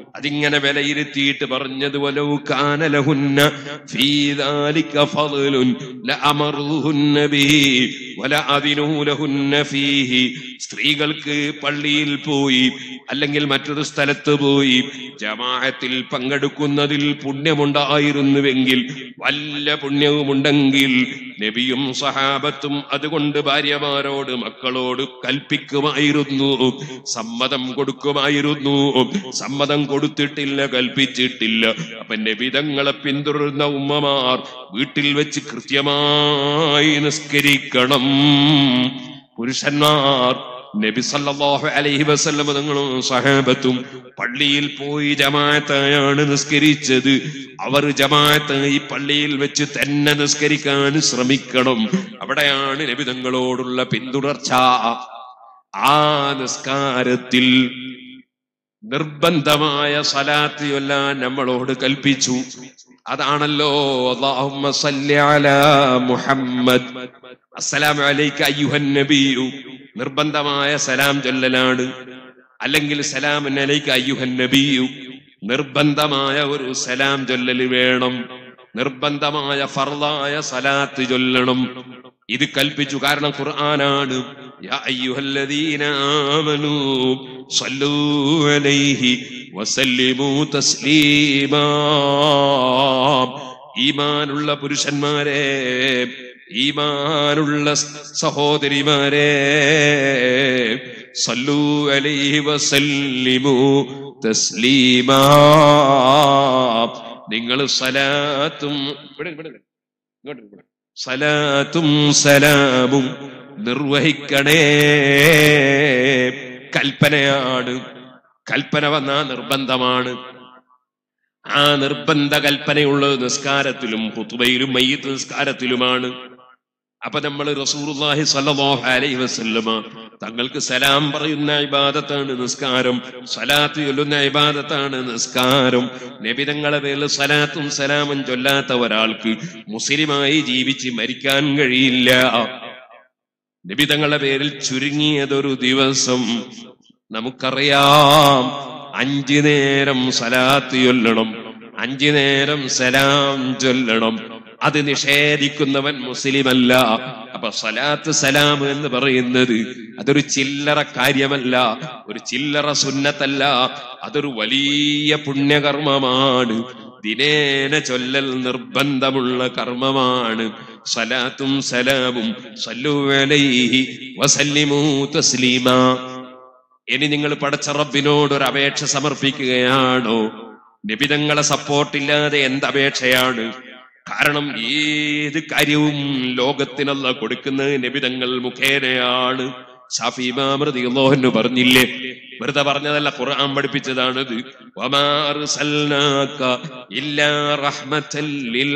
അതിങ്ങനെ വിലയിരുത്തിയിട്ട് പറഞ്ഞത് വലൗ കാന ലഹുന്ന ഫീ ذلك فضل لأمرهن به ولأذنوا لهن فيه സ്ത്രീകൾക്ക് പള്ളിയിൽ പോയി അല്ലെങ്കിൽ മറ്റൊരു സ്ഥലത്ത് പോയി ജമാഅത്തിൽ പങ്കെടുക്കുന്നതിൽ പുണ്യമുണ്ടായിരുന്നുവെങ്കിൽ വല്ല പുണ്യവുമുണ്ടെങ്കിൽ നബിയും സഹാബത്തും അതുകൊണ്ട് ഭാര്യമാരോട് മക്കളോട് കൽപ്പിക്കുമായിരുന്നു സമ്മതം കൊടുക്കുമായിരുന്നു സമ്മതം കൊടുത്തിട്ടില്ല കൽപ്പിച്ചിട്ടില്ല അപ്പൊ നബിതങ്ങളെ പിന്തുടരുന്ന ഉമ്മമാർ വീട്ടിൽ വെച്ച് കൃത്യമായി നിസ്കരിക്കണം പുരുഷന്മാർ നബി സല്ലല്ലാഹു അലൈഹി വസല്ലം തങ്ങളും സഹാബത്തും പള്ളിയിൽ പോയി ജമാഅത്തായാണ് നിസ്കരിച്ചത് അവർ ജമാഅത്തായി പള്ളിയിൽ വെച്ച് തന്നെ നിസ്കരിക്കാൻ ശ്രമിക്കണം അവിടെയാണ് നബി തങ്ങളോടുള്ള പിന്തുടർച്ച ആ നിസ്കാരത്തിൽ നിർബന്ധമായ സലാത്ത് ചൊല്ലാൻ നമ്മളോട് കൽപ്പിച്ചു അതാണല്ലോ അല്ലാഹുമ്മ സല്ലി അലാ മുഹമ്മദ് അസ്സലാമു അലൈക അയ്യുഹൻ നബിയു നിർബന്ധമായ സലാം ചൊല്ലലാണ് അല്ലെങ്കിൽ സലാം അലൈക അയ്യുഹൻ നബിയു നിർബന്ധമായ ഒരു സലാം ചൊല്ലൽ വേണം നിർബന്ധമായ ഫർദായ സലാത്ത് ചൊല്ലണം ഇത് കൽപ്പിച്ചു കാരണം ഖുർആനാണ് യാ അയ്യുഹല്ലദീന ആമനൂ സല്ലൂ അലൈഹി വസല്ലിമൂ തസ്ലീമാ ഈമാനുള്ള പുരുഷന്മാരെ ഈമാനുള്ള സഹോദരിമാരെ സല്ലൂ അലൈഹി വസല്ലിമു തസ്ലീമാ നിങ്ങൾ സലാത്തും ഇവിടെ ഇവിടെ ഇങ്ങോട്ട് ഇവിടെ സലാത്തും സലാമും നിർവഹിക്കണേ കൽപ്പനയാണ് കൽപ്പന വന്ന നിർബന്ധമാണ് ആ നിർബന്ധ കൽപ്പനയുള്ളത് നിസ്കാരത്തിലും ഹുത്തുബയിലും മയ്യത്ത് നിസ്കാരത്തിലുമാണ് അപ്പൊ നമ്മൾ റസൂറുല്ലാഹി സല്ലല്ലാഹു അലൈഹി വസല്ലമ തങ്ങൾക്ക് സലാം പറയുന്ന ഇബാദത്താണ് നിസ്കാരം സലാത്ത് ചൊല്ലുന്ന ഇബാദത്താണ് നിസ്കാരം നബിതങ്ങളെ പേരിൽ സലാത്തും സലാമും ചൊല്ലാത്ത ഒരാൾക്ക് മുസ്ലിമായി ജീവിച്ച് മരിക്കാൻ കഴിയില്ല നബിതങ്ങളുടെ പേരിൽ ചുരുങ്ങിയതൊരു ദിവസം നമുക്കറിയാം അഞ്ചു നേരം സലാത്ത് ചൊല്ലണം അഞ്ചു നേരം സലാം ചൊല്ലണം അത് നിഷേധിക്കുന്നവൻ മുസ്ലിമല്ല അപ്പൊ സലാത്ത് സലാം എന്ന് പറയുന്നത് അതൊരു ചില്ലറ കാര്യമല്ല ഒരു ചില്ലറ സുന്നത്തല്ല അതൊരു വലിയ പുണ്യകർമ്മമാണ് ദിനേന ചൊല്ലൽ നിർബന്ധമുള്ള കർമ്മമാണ് സലാത്തും സലാമും സല്ലു അലൈഹി വസല്ലിമു തസ്ലീമാ ഇനി നിങ്ങൾ പടച്ച റബ്ബിനോട് ഒരു അപേക്ഷ സമർപ്പിക്കുകയാണോ നിബിതങ്ങളെ സപ്പോർട്ടില്ലാതെ എന്ത് അപേക്ഷയാണ് കാരണം ഏത് കാര്യവും ലോകത്തിനല്ല കൊടുക്കുന്നത് നിബിതങ്ങൾ മുഖേനയാണ് ഷാഫിമാമൃതിഹു പറഞ്ഞില്ലേ വെറുതെ പറഞ്ഞതല്ല ഖുർആൻ പഠിപ്പിച്ചതാണിത് വമാ അർസൽനാക ഇല്ലാ റഹ്മത്തൽ ലിൽ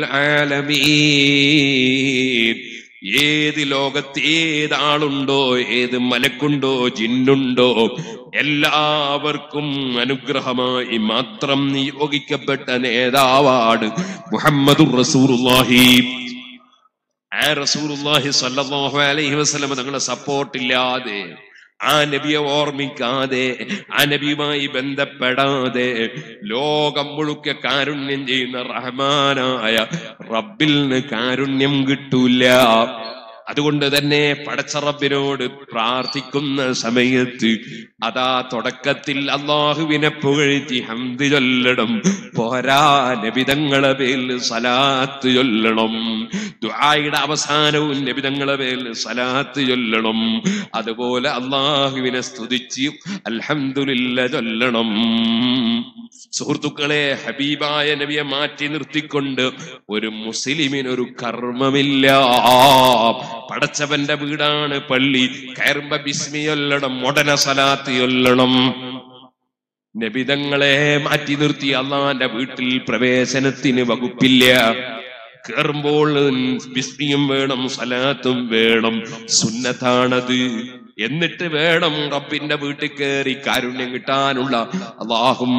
ആലമീൻ ഏത് ലോകത്ത് ഏത് ആളുണ്ടോ ഏത് മലക്കുണ്ടോ ജിന്നുണ്ടോ എല്ലാവർക്കും അനുഗ്രഹമായി മാത്രം നിയോഗിക്കപ്പെട്ട നേതാവാണ് മുഹമ്മദ് റസൂറുല്ലാഹി ആ റസൂറുല്ലാഹി സല്ലല്ലാഹു അലൈഹി വസല്ലം തങ്ങളുടെ സപ്പോർട്ട് ഇല്ലാതെ ആ നബിയെ ഓർമ്മിക്കാതെ ആ നബിയുമായി ബന്ധപ്പെടാതെ ലോകം മുഴുക്കെ കാരുണ്യം ചെയ്യുന്ന റഹ്മാനായ റബ്ബിൽ നിന്ന് കാരുണ്യം കിട്ടൂല അതുകൊണ്ട് തന്നെ പടച്ച റബ്ബിനോട് പ്രാർത്ഥിക്കുന്ന സമയത്ത് അതാ തുടക്കത്തിൽ അള്ളാഹുവിനെ പുകഴ്ത്തി ഹംദ് ചൊല്ലണം പോരാ നബിതങ്ങളെ പേരിൽ സലാത്ത് ചൊല്ലണം ദുആയുടെ അവസാനവും നബിതങ്ങളെ പേരിൽ സലാത്ത് ചൊല്ലണം അതുപോലെ അള്ളാഹുവിനെ സ്തുതിച്ച് അൽഹംദുലില്ല ചൊല്ലണം സുഹൃത്തുക്കളെ ഹബീബായ നബിയെ മാറ്റി നിർത്തിക്കൊണ്ട് ഒരു മുസ്ലിമിനൊരു കർമ്മമില്ല പടച്ചവന്റെ വീടാണ് പള്ളി കയറുമ്പോ ബിസ്മി ചൊല്ലണം ഉടന സലാത്ത് ചൊല്ലണം നബിതങ്ങളെ മാറ്റി നിർത്തി അള്ളാന്റെ വീട്ടിൽ പ്രവേശനത്തിന് വകുപ്പില്ല കേറുമ്പോൾ ബിസ്മിയും വേണം സലാത്തും വേണം സുന്നത്താണത് എന്നിട്ട് വേണം റബ്ബിന്റെ വീട്ടിൽ കയറി കാരുണ്യം കിട്ടാനുള്ള അള്ളാഹും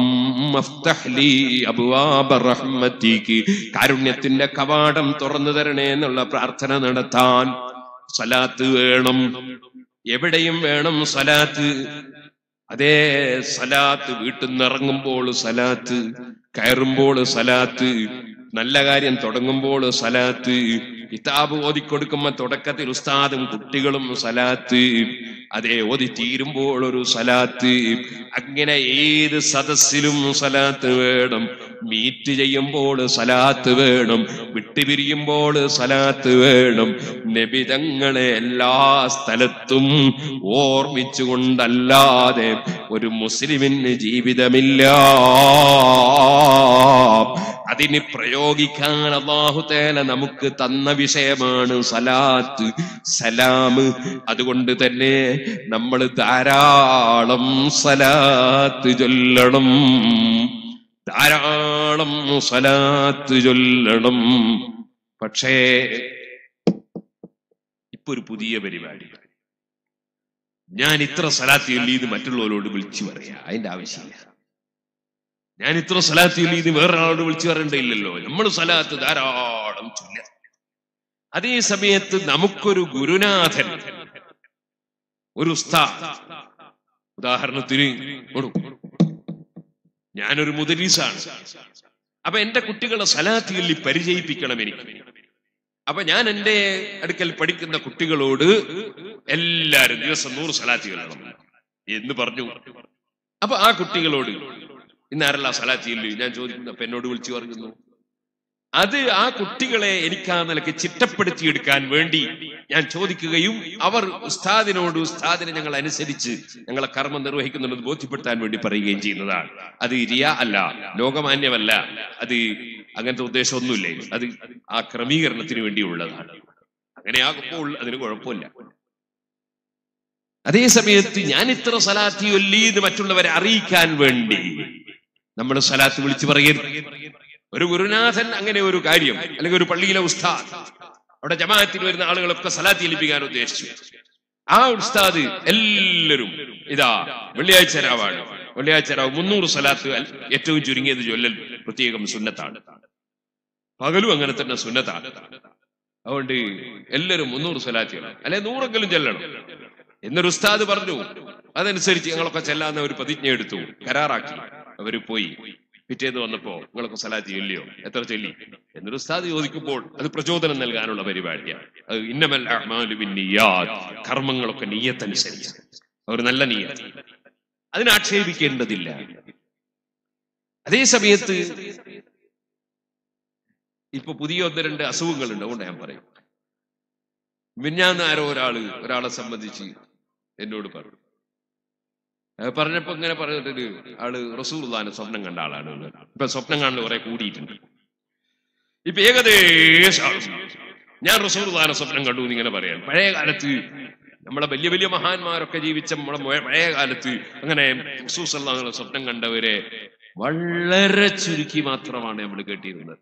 കാരുണ്യത്തിന്റെ കവാടം തുറന്നു തരണേ എന്നുള്ള പ്രാർത്ഥന നടത്താൻ സലാത്ത് വേണം എവിടെയും വേണം സലാത്ത് അതേ സലാത്ത് വീട്ടിൽ നിന്ന് ഇറങ്ങുമ്പോൾ സലാത്ത് കയറുമ്പോൾ സലാത്ത് നല്ല കാര്യം തുടങ്ങുമ്പോൾ സലാത്ത് കിതാബ് ഓതിക്കൊടുക്കുമ്പോ തുടക്കത്തിൽ ഉസ്താദും കുട്ടികളും സലാത്ത് അതേ ഓതി തീരുമ്പോൾ ഒരു സലാത്ത് അങ്ങനെ ഏത് സദസ്സിലും സലാത്ത് വേണം മീറ്റ് ചെയ്യുമ്പോൾ സലാത്ത് വേണം വിട്ടുപിരിയുമ്പോൾ സലാത്ത് വേണം നബിതങ്ങളെ എല്ലാ സ്ഥലത്തും ഓർമ്മിച്ചുകൊണ്ടല്ലാതെ ഒരു മുസ്ലിമിന് ജീവിതമില്ല അതിന് പ്രയോഗിക്കാൻ അള്ളാഹുതേല നമുക്ക് തന്ന വിഷയമാണ് സലാത്ത് സലാം അതുകൊണ്ട് തന്നെ നമ്മൾ ധാരാളം സലാത്ത് ചൊല്ലണം ധാരാളം സലാത്ത് ചൊല്ലണം പക്ഷേ ഇപ്പൊ ഒരു പുതിയ പരിപാടി ഞാൻ ഇത്ര സലാത്ത് ചൊല്ലിയത് മറ്റുള്ളവരോട് വിളിച്ചു പറയാ അതിന്റെ ആവശ്യമില്ല ഞാൻ ഇത്ര സലാത്ത് ചൊല്ലിയത് വേറൊരാളോട് വിളിച്ചു പറയണ്ടില്ലല്ലോ നമ്മൾ സലാത്ത് ധാരാളം ചൊല്ല അതേ സമയത്ത് നമുക്കൊരു ഗുരുനാഥൻ ഒരു ഉസ്താദ് ഉദാഹരണത്തിന് കൊടു. ഞാനൊരു മുദരീസാണ് അപ്പൊ എന്റെ കുട്ടികളെ സലാത്ത് ചൊല്ലി പരിചയിപ്പിക്കണം എനിക്ക് അപ്പൊ ഞാൻ എന്റെ അടുക്കൽ പഠിക്കുന്ന കുട്ടികളോട് എല്ലാരും ദിവസം നൂറ് സലാത്ത് ചൊല്ലണം എന്ന് പറഞ്ഞു അപ്പൊ ആ കുട്ടികളോട് ഇന്ന് ആരല്ല സലാത്ത് ചൊല്ലി ഞാൻ ചോദിക്കുന്നു അപ്പൊ എന്നോട് വിളിച്ചു പറയുന്നു അത് ആ കുട്ടികളെ എനിക്ക് ആ നിലക്ക് ചിട്ടപ്പെടുത്തിയെടുക്കാൻ വേണ്ടി ഞാൻ ചോദിക്കുകയും അവർ ഉസ്താദിനോട് ഉസ്താദിനെ ഞങ്ങൾ അനുസരിച്ച് ഞങ്ങളെ കർമ്മം നിർവഹിക്കുന്നുണ്ടെന്ന് ബോധ്യപ്പെടുത്താൻ വേണ്ടി പറയുകയും ചെയ്യുന്നതാണ് അത് റിയ അല്ല ലോകമാന്യമല്ല അത് അങ്ങനത്തെ ഉദ്ദേശമൊന്നുമില്ലേ അത് ആ ക്രമീകരണത്തിന് വേണ്ടിയുള്ളതാണ് അങ്ങനെയാകുമ്പോൾ അതിന് കുഴപ്പമില്ല അതേ സമയത്ത് ഞാൻ ഇത്ര സലാത്തി ഒല്ലി എന്ന് മറ്റുള്ളവരെ അറിയിക്കാൻ വേണ്ടി നമ്മൾ സലാത്ത് വിളിച്ചു പറയരുത് ഒരു ഗുരുനാഥൻ അങ്ങനെ ഒരു കാര്യം അല്ലെങ്കിൽ ഒരു പള്ളിയിലെ ഉസ്താദ് അവിടെ ജമാഅത്തിന് വരുന്ന ആളുകളൊക്കെ സലാത്ത് ഏൽപ്പിക്കാൻ ഉദ്ദേശിച്ചു ആ ഉസ്താദ് എല്ലാവരും ഇതാ വെള്ളിയാഴ്ച രാവാണ് വെള്ളിയാഴ്ച രാവ് മുന്നൂറ് സലാത്ത് അൽ- ഏറ്റവും ചുരുങ്ങിയത് ചൊല്ലൽ പ്രത്യേകം സുന്നത്താണ് പകലും അങ്ങനെ തന്നെ സുന്നത്താണ് അതുകൊണ്ട് എല്ലാവരും മുന്നൂറ് സലാത്ത് ചൊല്ലണം അല്ലെ നൂറെങ്കിലും ചെല്ലണം എന്നൊരു ഉസ്താദ് പറഞ്ഞു അതനുസരിച്ച് ഞങ്ങളൊക്കെ ചെല്ലാന്ന ഒരു പ്രതിജ്ഞ എടുത്തു കരാറാക്കി അവര് പോയി പിറ്റേന്ന് വന്നപ്പോ നിങ്ങളൊക്കെ സലാത്ത് ചൊല്ലിയോ എത്ര ചൊല്ലി എന്നൊരു ഉസ്താദ് ചോദിക്കുമ്പോൾ അത് പ്രചോദനം നൽകാനുള്ള പരിപാടിയാണ് അത് ഇന്നമൽ അഅ്മാലു ബിന്നിയ്യാത്ത്. കർമ്മങ്ങളൊക്കെ നീയത്തനുസരിച്ച് ഒരു നല്ല നീയത്ത് അതിനെ ആക്ഷേപിക്കേണ്ടതില്ല അതേ സമയത്ത് ഇപ്പൊ പുതിയ ഒന്ന് രണ്ട് അസുഖങ്ങളുണ്ട് അതുകൊണ്ട് ഞാൻ പറയും മിന്നാന്ന് ആരോ ഒരാള് ഒരാളെ സംബന്ധിച്ച് എന്നോട് പറഞ്ഞു അത് പറഞ്ഞപ്പോ ഇങ്ങനെ പറഞ്ഞിട്ട് ആള് റസൂർദാന് സ്വപ്നം കണ്ട ആളാണ് എന്ന്. ഇപ്പൊ സ്വപ്നം കാണൽ കുറെ കൂടിയിട്ടുണ്ട് ഇപ്പൊ ഏകദേശം ആള് ഞാൻ റസൂർദാന സ്വപ്നം കണ്ടു എന്ന് ഇങ്ങനെ പറയാം പഴയ കാലത്ത് നമ്മളെ വലിയ വലിയ മഹാന്മാരൊക്കെ ജീവിച്ച നമ്മളെ മൊ- പഴയ കാലത്ത് അങ്ങനെ റസൂസ് സ്വപ്നം കണ്ടവരെ വളരെ ചുരുക്കി മാത്രമാണ് നമ്മൾ കേട്ടിരുന്നത്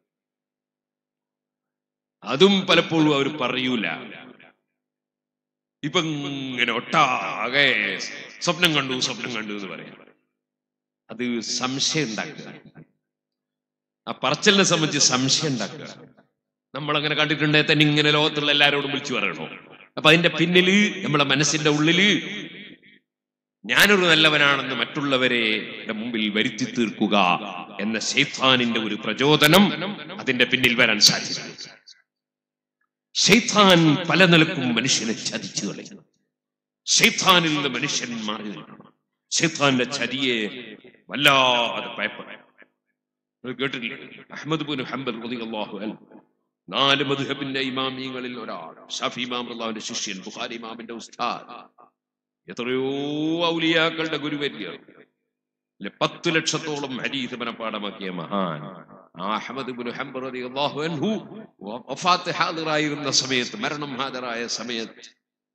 അതും പലപ്പോഴും അവർ പറയൂല ഇപ്പൊ ഇങ്ങനെ ഒട്ടാകെ സ്വപ്നം കണ്ടു സ്വപ്നം കണ്ടു എന്ന് പറയാം അത് സംശയം ഉണ്ടാക്കുക ആ പറച്ചലിനെ സംബന്ധിച്ച് സംശയം ഉണ്ടാക്കുക നമ്മൾ അങ്ങനെ കണ്ടിട്ടുണ്ടെങ്കിൽ തന്നെ ഇങ്ങനെ ലോകത്തുള്ള എല്ലാവരോടും വിളിച്ചു പറയണോ അപ്പൊ അതിന്റെ പിന്നില് നമ്മളെ മനസ്സിന്റെ ഉള്ളില് ഞാനൊരു നല്ലവനാണെന്ന് മറ്റുള്ളവരെ ടെ മുമ്പിൽ വരുത്തി തീർക്കുക എന്ന ശൈത്താനിന്റെ ഒരു പ്രചോദനം അതിന്റെ പിന്നിൽ വരാൻ സാധ്യതയുണ്ട് ഷെയ്ത്താൻ പല നിലക്കും മനുഷ്യനെ ചതിച്ചു കളയും ഷെയ്ത്താനിൽ നിന്ന് മനുഷ്യൻ മാറി നിൽക്കണം ഷെയ്ത്താന്റെ ചതിയെ വല്ലാതെ ഭയപ്പെടണം നിങ്ങൾ കേട്ടില്ലേ അഹമ്മദ് ബുൻ ഹംബൽ റളിയല്ലാഹു അൻഹു നാല് മദ്ഹബിന്റെ ഇമാമിയങ്ങളിൽ ഒരാൾ ഷാഫി ഇമാം അള്ളാഹുവിന്റെ ശിഷ്യൻ ബുഖാരി ഇമാമിന്റെ ഉസ്താദ് എത്രയോ ഔലിയാക്കളുടെ ഗുരുവര്യർ അല്ലെ പത്ത് ലക്ഷത്തോളം ഹരീത് മനപ്പാടമാക്കിയ മഹാൻ ആ അഹമ്മദ് ബിൻ ഹംബർ റളിയല്ലാഹു അൻഹു വ- വഫാത്ത് ഹാദിറായിരുന്ന സമയത്ത് മരണം ഹാജരായ സമയത്ത്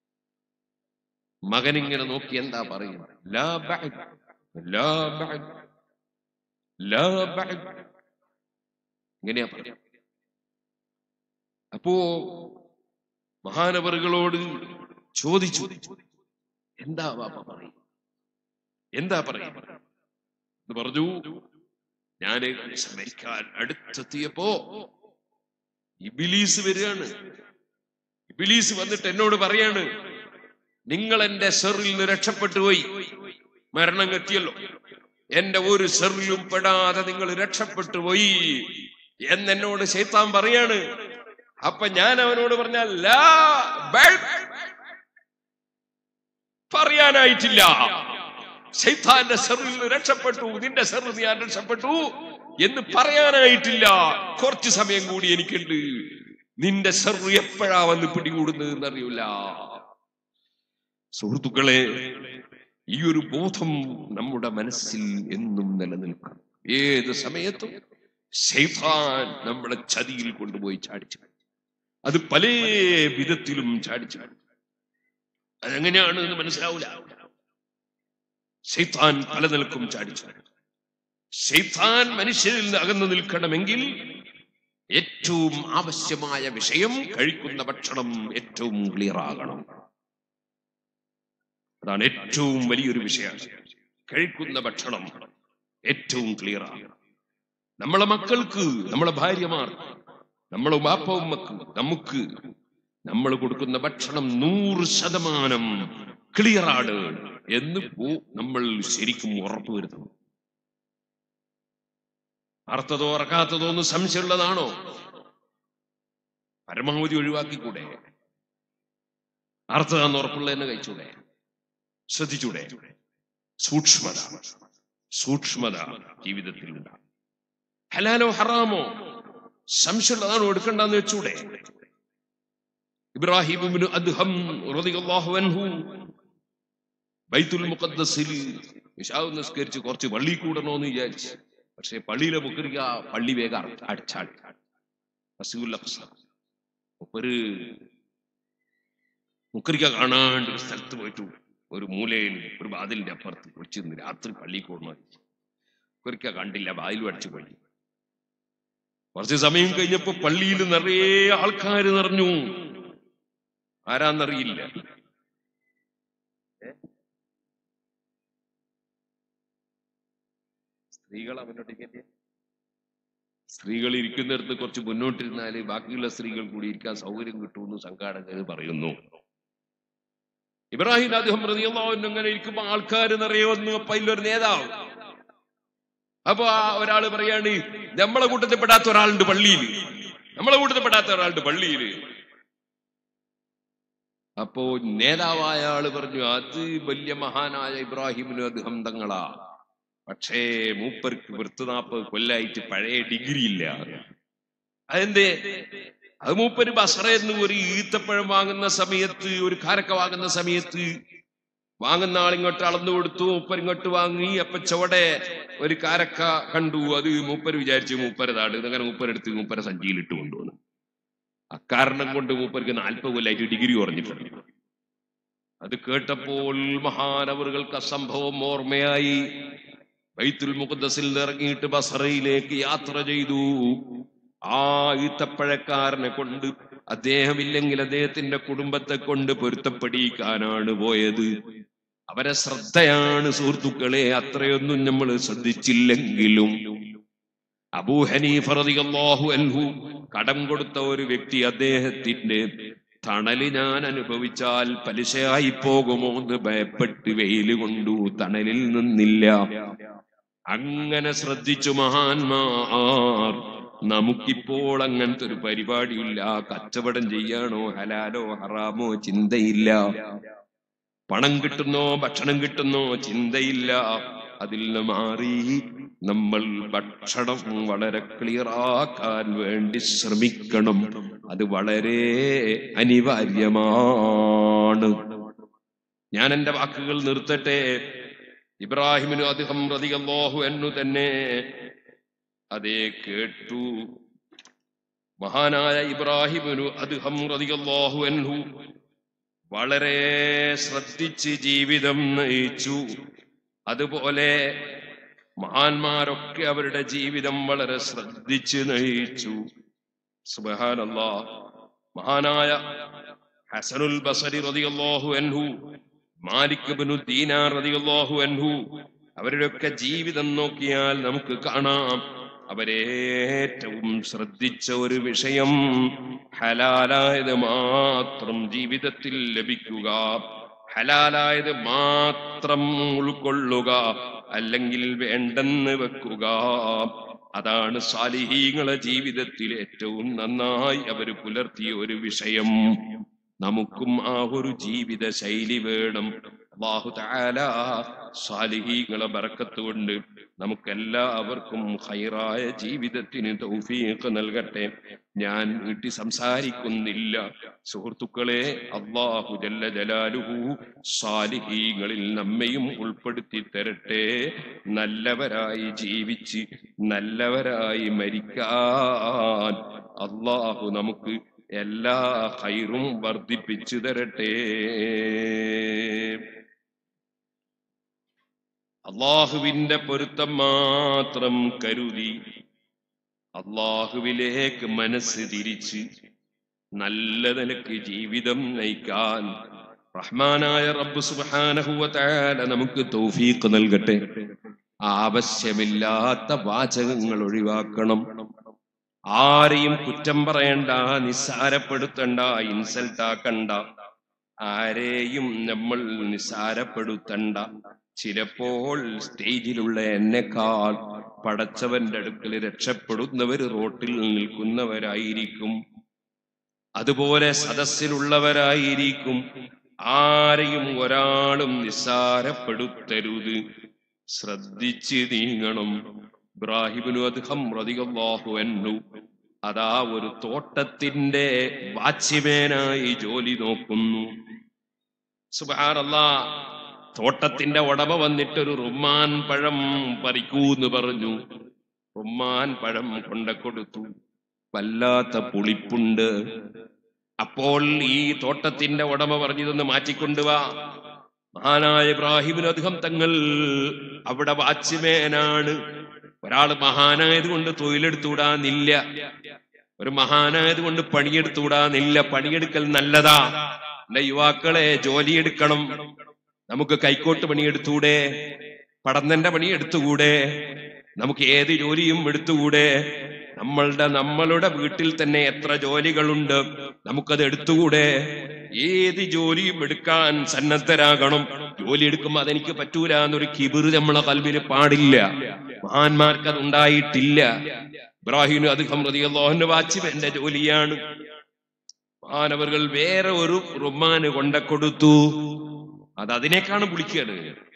മകൻ ഇങ്ങനെ നോക്കി എന്താ പറയുന്നത് ലാ ബഅദ് ലാ ബഅദ് ലാ ബഅദ് ഇങ്ങനെയാ പറയുന്നത് അപ്പോ മഹാനവറുകളോട് ചോദിച്ചു എന്താ ബാപ്പ പറയും എന്താ പറയും എന്ന് പറഞ്ഞു ഞാന് മരിക്കാൻ അടുത്തെത്തിയപ്പോ ഇബിലീസ് വരികയാണ് ഇബിലീസ് വന്നിട്ട് എന്നോട് പറയാണ് നിങ്ങൾ എന്റെ സെറിൽ നിന്ന് രക്ഷപ്പെട്ടു പോയി മരണം എത്തിയല്ലോ എന്റെ ഒരു സെറിലും പെടാതെ നിങ്ങൾ രക്ഷപ്പെട്ടു പോയി എന്നെന്നോട് ശൈത്താൻ പറയാണ് അപ്പൊ ഞാൻ അവനോട് പറഞ്ഞാൽ ലാ ബൽ പറയാനായിട്ടില്ല ശൈത്താന്റെ സെറിൽ നിന്ന് രക്ഷപ്പെട്ടു നിന്റെ സെറിൽ നിന്ന് ഞാൻ രക്ഷപ്പെട്ടു എന്ന് പറയാനായിട്ടില്ല കുറച്ച് സമയം കൂടി എനിക്കുണ്ട് നിന്റെ സെറ് എപ്പോഴാ വന്ന് പിടികൂടുന്നത് എന്നറിയില്ല സുഹൃത്തുക്കളെ ഈ ഒരു ബോധം നമ്മുടെ മനസ്സിൽ എന്നും നിലനിൽക്കണം ഏത് സമയത്തും ശൈത്താൻ നമ്മളെ ചതിയിൽ കൊണ്ടുപോയി ചാടിച്ചു അത് പല വിധത്തിലും ചാടിച്ചു അതെങ്ങനെയാണ് എന്ന് മനസ്സിലാവില്ല ശൈത്താൻ പല നിലക്കും ചാടിച്ചു ശൈത്താൻ മനുഷ്യരിൽ നിന്ന് അകന്നു നിൽക്കണമെങ്കിൽ ഏറ്റവും ആവശ്യമായ വിഷയം കഴിക്കുന്ന ഭക്ഷണം ഏറ്റവും ക്ലിയർ ആകണം അതാണ് ഏറ്റവും വലിയൊരു വിഷയം കഴിക്കുന്ന ഭക്ഷണം ഏറ്റവും ക്ലിയർ ആകണം നമ്മളെ മക്കൾക്ക് നമ്മളെ ഭാര്യമാർ നമ്മളെ ബാപ്പമ്മക്ക് നമുക്ക് നമ്മൾ കൊടുക്കുന്ന ഭക്ഷണം നൂറ് ശതമാനം ക്ലിയർ ആണ് എന്ന് പോ- നമ്മൾ ശരിക്കും ഉറപ്പ് വരുത്തണം അർത്ഥതോ അറക്കാത്തതോ എന്ന് സംശയമുള്ളതാണോ പരമാവധി ഒഴിവാക്കിക്കൂടെ അർത്ഥതാന്ന് ഉറപ്പുള്ള തന്നെ കഴിച്ചൂടെ ശ്രദ്ധിച്ചൂടെ സൂക്ഷ്മത സൂക്ഷ്മത ജീവിതത്തിൽ ഉണ്ടാകും ഹലാലോ ഹറാമോ സംശയമുള്ളതാണോ എടുക്കണ്ടെന്ന് വെച്ചൂടെ ഇബ്രാഹിം ഇബ്നു അദ്ഹം റളിയല്ലാഹു അൻഹു ബൈത്തുൽ മുഖദ്ദസിൽ ഇശാവ് നിസ്കരിച്ച് കുറച്ച് പള്ളി കൂടണോന്ന് വിചാരിച്ചു പക്ഷെ പള്ളിയിലെ മുക്കരിക പള്ളി വേഗം അട- അടച്ചാടി റസൂൽ അഖ്സ. ഒരു മുക്കരിക കാണാണ്ട് ഒരു സ്ഥലത്ത് പോയിട്ട് ഒരു മൂലയിൽ ഒരു വാതിലിന്റെ അപ്പുറത്ത് കുളിച്ചിരുന്ന് രാത്രി പള്ളി കൂടണം മുക്കരിക്ക കണ്ടില്ല വാതിൽ അടിച്ചു പോയി കുറച്ച് സമയം കഴിഞ്ഞപ്പോ പള്ളിയിൽ നിറയെ ആൾക്കാർ നിറഞ്ഞു ആരാന്നറിയില്ല സ്ത്രീകൾ അവനോട്ട് സ്ത്രീകൾ ഇരിക്കുന്നിടത്ത് കുറച്ച് മുന്നോട്ടിരുന്നാല് ബാക്കിയുള്ള സ്ത്രീകൾ കൂടി ഇരിക്കാൻ സൗകര്യം കിട്ടുമെന്ന് സംഘാടകർ പറയുന്നു ഇബ്രാഹിം അദ്ദേഹം പ്രതിയുള്ളവൻ അങ്ങനെ ഇരിക്കുമ്പോ ആൾക്കാർ നിറയെ വന്നു അപ്പൊ അതിലൊരു നേതാവ് അപ്പൊ ആ ഒരാള് പറയാണ് നമ്മളെ കൂട്ടത്തിൽ പെടാത്ത ഒരാളുണ്ട് പള്ളിയിൽ നമ്മളെ കൂട്ടത്തിൽ പെടാത്ത ഒരാളുണ്ട് പള്ളിയിൽ അപ്പോ നേതാവായ ആള് പറഞ്ഞു അത് വലിയ മഹാനായ ഇബ്രാഹിമിന് അദ്ദേഹം തങ്ങളാ പക്ഷേ മൂപ്പർക്ക് പത്ത് നാൽപ്പത് കൊല്ലായിട്ട് പഴയ ഡിഗ്രി ഇല്ല അതെന്തേ അത് മൂപ്പര് ബസറയെന്ന് ഒരു ഈത്തപ്പഴം വാങ്ങുന്ന സമയത്ത് ഒരു കാരക്ക വാങ്ങുന്ന സമയത്ത് വാങ്ങുന്ന ആളിങ്ങോട്ട് അളന്നു കൊടുത്തു മൂപ്പർ ഇങ്ങോട്ട് വാങ്ങി അപ്പൊ ചുവടെ ഒരു കാരക്ക കണ്ടു അത് മൂപ്പര് വിചാരിച്ചു മൂപ്പരതാണ് ഇതങ്ങനെ മൂപ്പരെടുത്ത് മൂപ്പരെ സഞ്ചിയിൽ ഇട്ട് കൊണ്ടുവന്നു അക്കാരണം കൊണ്ട് മൂപ്പർക്ക് നാൽപ്പത് കൊല്ലായിട്ട് ഡിഗ്രി കുറഞ്ഞിട്ടുണ്ട് അത് കേട്ടപ്പോൾ മഹാനവറുകൾക്ക് അസംഭവം ഓർമ്മയായി ബൈത്തുൽ മുഖദ്സിൽ ഇറങ്ങിയിട്ട് ബസറയിലേക്ക് യാത്ര ചെയ്തു ആ ഈത്തപ്പഴക്കാരനെ കൊണ്ട് അദ്ദേഹം ഇല്ലെങ്കിൽ അദ്ദേഹത്തിന്റെ കുടുംബത്തെ കൊണ്ട് പൊരുത്തപ്പെടിക്കാനാണ് പോയത് അവരെ ശ്രദ്ധയാണ് സുഹൃത്തുക്കളെ അത്രയൊന്നും നമ്മൾ ശ്രദ്ധിച്ചില്ലെങ്കിലും അബൂ ഹനീഫ റളിയല്ലാഹു അൻഹു കടം കൊടുത്ത ഒരു വ്യക്തി അദ്ദേഹത്തിന്റെ തണല് ഞാൻ അനുഭവിച്ചാൽ പലിശയായി പോകുമോ എന്ന് ഭയപ്പെട്ട് വെയിൽ കൊണ്ടു തണലിൽ നിന്നില്ല അങ്ങനെ ശ്രദ്ധിച്ചു മഹാന്മാർ നമുക്കിപ്പോൾ അങ്ങനത്തെ ഒരു പരിപാടിയില്ല കച്ചവടം ചെയ്യാണോ ഹലാലോ ഹറാമോ ചിന്തയില്ല പണം കിട്ടുന്നോ ഭക്ഷണം കിട്ടുന്നോ ചിന്തയില്ല അതിൽ നിന്ന് മാറി നമ്മൾ ഭക്ഷണം വളരെ ക്ലിയർ ആക്കാൻ വേണ്ടി ശ്രമിക്കണം അത് വളരെ അനിവാര്യമാണ് ഞാൻ എന്റെ വാക്കുകൾ നിർത്തട്ടെ ഇബ്രാഹിമിനു അദ്ദേഹം റതിയല്ലാഹു എന്നു തന്നെ അതേ കേട്ടു മഹാനായ ഇബ്രാഹിമിനു അദ്ദേഹം റതിയല്ലാഹു എൻഹു വളരെ ശ്രദ്ധിച്ച് ജീവിതം നയിച്ചു അതുപോലെ മഹാന്മാരൊക്കെ അവരുടെ ജീവിതം വളരെ ശ്രദ്ധിച്ച് നയിച്ചു സുബഹാനല്ലാ മഹാനായ ഹസനുൽ ബസരി റളിയല്ലാഹു അൻഹു മാലിക് ഇബ്നു ദീനാർ റളിയല്ലാഹു അൻഹു അവരുടെയൊക്കെ ജീവിതം നോക്കിയാൽ നമുക്ക് കാണാം അവരേറ്റവും ശ്രദ്ധിച്ച ഒരു വിഷയം ഹലാലായത് മാത്രം ജീവിതത്തിൽ ലഭിക്കുക ഹലാലായത് മാത്രം ഉൾക്കൊള്ളുക അല്ലെങ്കിൽ വേണ്ടെന്ന് വെക്കുക അതാണ് സാലിഹീങ്ങളെ ജീവിതത്തിൽ ഏറ്റവും നന്നായി അവർ പുലർത്തിയ ഒരു വിഷയം നമുക്കും ആ ഒരു ജീവിത ശൈലി വേണം അള്ളാഹു തആല സാലിഹീങ്ങളെ ബറക്കത്ത് കൊണ്ട് നമുക്കെല്ലാവർക്കും ഹൈറായ ജീവിതത്തിന് തൗഫീഖ് നൽകട്ടെ ഞാൻ നീട്ടി സംസാരിക്കുന്നില്ല സുഹൃത്തുക്കളെ അള്ളാഹു ജല്ല ജലാലുഹു സാലിഹീങ്ങളിൽ നമ്മയും ഉൾപ്പെടുത്തി തരട്ടെ നല്ലവരായി ജീവിച്ച് നല്ലവരായി മരിക്കാൻ അള്ളാഹു നമുക്ക് എല്ലാ ഹൈറും വർദ്ധിപ്പിച്ചു തരട്ടെ അള്ളാഹുവിന്റെ പൊരുത്തം മാത്രം കരുതി അള്ളാഹുവിലേക്ക് മനസ്സ് തിരിച്ച് നല്ല നിലക്ക് ജീവിതം നയിക്കാൻ റഹ്മാനായ റബ്ബ് സുബ്ഹാനഹു വ തആല നമുക്ക് തൗഫീഖ് നൽകട്ടെ ആവശ്യമില്ലാത്ത വാചകങ്ങൾ ഒഴിവാക്കണം ആരെയും കുറ്റം പറയണ്ട നിസ്സാരപ്പെടുത്തണ്ട ഇൻസൾട്ട് ആക്കണ്ട ആരെയും നമ്മൾ നിസ്സാരപ്പെടുത്തണ്ട ചിലപ്പോൾ സ്റ്റേജിലുള്ള എന്നെക്കാൾ പടച്ചവന്റെ അടുക്കൽ രക്ഷപ്പെടുന്നവർ റോട്ടിൽ നിൽക്കുന്നവരായിരിക്കും അതുപോലെ സദസ്സിലുള്ളവരായിരിക്കും ആരെയും ഒരാളും നിസ്സാരപ്പെടുത്തരുത് ശ്രദ്ധിച്ച് നീങ്ങണം ഇബ്രാഹിബിനു അദ്ഹം റളിയല്ലാഹു അൻഹു അതാ ഒരു തോട്ടത്തിന്റെ വാച്യമേനായി ജോലി നോക്കുന്നു സുബ്ഹാനല്ലാ തോട്ടത്തിന്റെ ഉടമ വന്നിട്ടൊരു റുമ്മാൻ പഴം പറിക്കൂന്ന് പറഞ്ഞു റുമ്മാൻ പഴം കൊണ്ട കൊടുത്തു വല്ലാത്ത പുളിപ്പുണ്ട് അപ്പോൾ ഈ തോട്ടത്തിന്റെ ഉടമ പറഞ്ഞിതൊന്ന് മാറ്റിക്കൊണ്ടുവാ മഹാനായ ഇബ്രാഹിമിന് അധികം തങ്ങൾ അവിടെ വാച്ച്മേനാണ് ഒരാൾ മഹാനായത് കൊണ്ട് തൊഴിലെടുത്തുവിടാന്നില്ല ഒരു മഹാനായത് കൊണ്ട് പണിയെടുത്തുവിടാന്നില്ല പണിയെടുക്കൽ നല്ലതാ എന്റെ യുവാക്കളെ ജോലിയെടുക്കണം നമുക്ക് കൈക്കോട്ട് പണിയെടുത്തൂടെ പടന്നന്റെ പണി എടുത്തുകൂടെ നമുക്ക് ഏത് ജോലിയും എടുത്തുകൂടെ നമ്മളുടെ നമ്മളുടെ വീട്ടിൽ തന്നെ എത്ര ജോലികളുണ്ട് നമുക്കത് എടുത്തുകൂടെ ഏത് ജോലിയും എടുക്കാൻ സന്നദ്ധരാകണം ജോലി എടുക്കുമ്പോ അതെനിക്ക് പറ്റൂല എന്നൊരു കിബിറ് നമ്മളെ കൽവിന് പാടില്ല മഹാന്മാർക്ക് അത് ഉണ്ടായിട്ടില്ല ഇബ്രാഹിമിന് അധികം റതിയല്ലോഹന്റെ വാച്ചിം എന്റെ ജോലിയാണ് മാനവர்கள் വേറെ ഒരു റുമാന് കൊണ്ട കൊടുത്തു അത് അതിനേക്കാണ് വിളിക്കുകയാണ്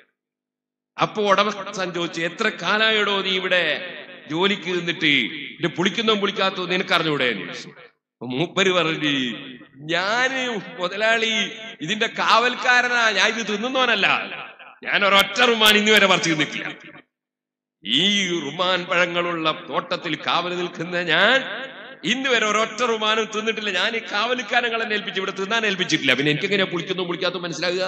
അപ്പൊ ഉടമസ്ഥൻ ചോദിച്ചു എത്ര കാലായടോ നീ ഇവിടെ ജോലിക്ക് നിന്നിട്ട് ഇത് പുളിക്കുന്നോ പുളിക്കാത്തോ നിനക്ക് അറിഞ്ഞൂടെ എന്ന് ചോദിച്ചു. അപ്പൊ മൂപ്പര് പറഞ്ഞു ഞാന് മുതലാളി ഇതിന്റെ കാവൽക്കാരനാ ഞാൻ ഇത് തിന്നുന്നവനല്ല ഞാൻ ഒരൊറ്റ റുമാൻ ഇന്ന് വരെ പറിച്ചു നിൽക്കില്ല ഈ റുമാൻ പഴങ്ങളുള്ള തോട്ടത്തിൽ കാവൽ നിൽക്കുന്ന ഞാൻ ഇന്ന് വരെ ഒരൊറ്റ റുമാനും തിന്നിട്ടില്ല ഞാൻ ഈ കാവൽക്കാരങ്ങളെ ഏൽപ്പിച്ചു ഇവിടെ തിന്നാൻ ഏൽപ്പിച്ചിട്ടില്ല പിന്നെ എനിക്ക് എങ്ങനെയാ പുളിക്കുന്നു പുളിക്കാത്തോ മനസ്സിലാകുക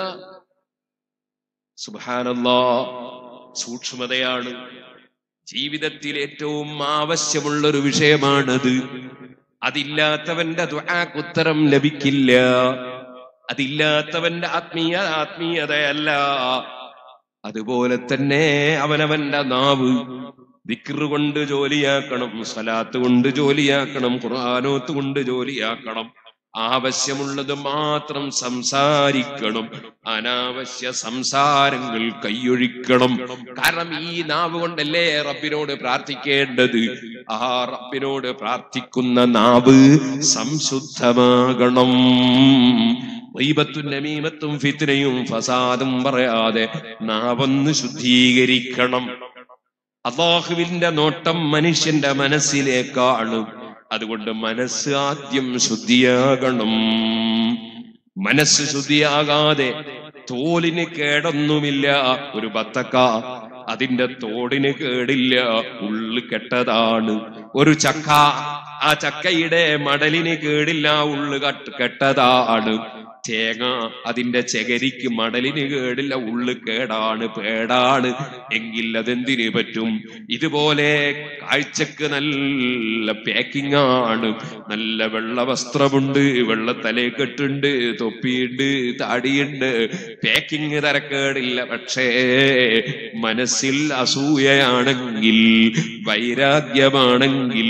സുബാനല്ലോ സൂക്ഷ്മതയാണ് ജീവിതത്തിൽ ഏറ്റവും ആവശ്യമുള്ള ഒരു വിഷയമാണത് അതില്ലാത്തവന്റെ ദുആക്ക് ഉത്തരം ലഭിക്കില്ല അതില്ലാത്തവന്റെ ആത്മീയ ആത്മീയതയല്ല അതുപോലെ തന്നെ അവനവന്റെ നാവ് ദിക്റ് കൊണ്ട് ജോലിയാക്കണം സ്വലാത്ത് കൊണ്ട് ജോലിയാക്കണം ഖുർആാനോത്ത് കൊണ്ട് ജോലിയാക്കണം ആവശ്യമുള്ളത് മാത്രം സംസാരിക്കണം അനാവശ്യ സംസാരങ്ങൾ കൈയൊഴിക്കണം കാരണം ഈ നാവ് കൊണ്ടല്ലേ റബ്ബിനോട് പ്രാർത്ഥിക്കേണ്ടത് ആ റബ്ബിനോട് പ്രാർത്ഥിക്കുന്ന നാവ് സംശുദ്ധമാകണം വൈബത്തും നമീമത്തും ഫിത്തിനയും ഫസാദും പറയാതെ നാവൊന്ന് ശുദ്ധീകരിക്കണം അള്ളാഹുവിന്റെ നോട്ടം മനുഷ്യന്റെ മനസ്സിലേക്കാണ് അതുകൊണ്ട് മനസ്സ് ആദ്യം ശുദ്ധിയാകണം മനസ്സ് ശുദ്ധിയാകാതെ തോലിന് കേടൊന്നുമില്ല ഒരു ബത്തക്ക അതിന്റെ തോടിന് കേടില്ല ഉള്ളു കെട്ടതാണ് ഒരു ചക്ക ആ ചക്കയുടെ മടലിന് കേടില്ല ഉള്ളു കട്ട് കെട്ടതാണ് തേങ്ങ അതിന്റെ ചെകരിക്ക് മടലിന് കേടില്ല ഉള്ളു കേടാണ് പേടാണ് എങ്കിൽ അതെന്തിനു പറ്റും ഇതുപോലെ കാഴ്ചക്ക് നല്ല പാക്കിംഗ് ആണ് നല്ല വെള്ള വസ്ത്രമുണ്ട് വെള്ള തലയെക്കെട്ടുണ്ട് തൊപ്പിയുണ്ട് താടിയുണ്ട് പാക്കിംഗ് തരക്കേടില്ല പക്ഷേ മനസ്സിൽ അസൂയയാണെങ്കിൽ വൈരാഗ്യമാണെങ്കിൽ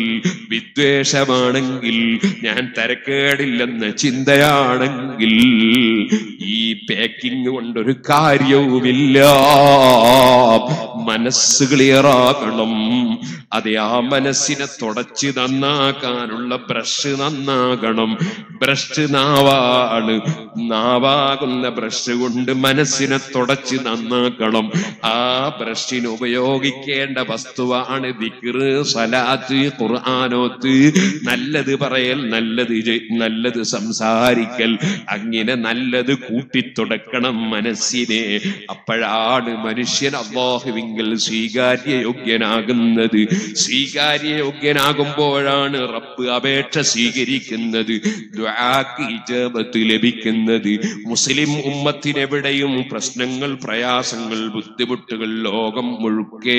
വിദ്വേഷമാണെങ്കിൽ ഞാൻ തരക്കേടില്ലെന്ന ചിന്തയാണെങ്കിൽ ഈ പാക്കിങ് കൊണ്ടൊരു കാര്യവുമില്ല മനസ്സ് ക്ലിയറാകണം അതെ ആ മനസ്സിനെ തുടച്ച് നന്നാക്കാനുള്ള ബ്രഷ് നന്നാകണം ബ്രഷ് നാവാണ് നാവാകുന്ന ബ്രഷ് കൊണ്ട് മനസ്സിനെ തുടച്ച് നന്നാക്കണം ആ ബ്രഷിന് ഉപയോഗിക്കേണ്ട വസ്തുവാണ് ദിക്റ് സലാത്ത് ഖുർആാനോത്ത് നല്ലത് പറയൽ നല്ലത് ചെയ്- നല്ലത് സംസാരിക്കൽ അങ്ങനെ നല്ലത് കൂട്ടിത്തുടക്കണം മനസ്സിനെ അപ്പോഴാണ് മനുഷ്യൻ അള്ളാഹുവിങ്കൽ സ്വീകാര്യയോഗ്യനാകുന്നത് സ്വീകാര്യയോഗ്യനാകുമ്പോഴാണ് റബ്ബ് അപേക്ഷ സ്വീകരിക്കുന്നത് ദുആക്ക് ഇജാബത്ത് ലഭിക്കുന്നത് മുസ്ലിം ഉമ്മത്തിനെവിടെയും പ്രശ്നങ്ങൾ പ്രയാസങ്ങൾ ബുദ്ധിമുട്ടുകൾ ലോകം മുഴുക്കേ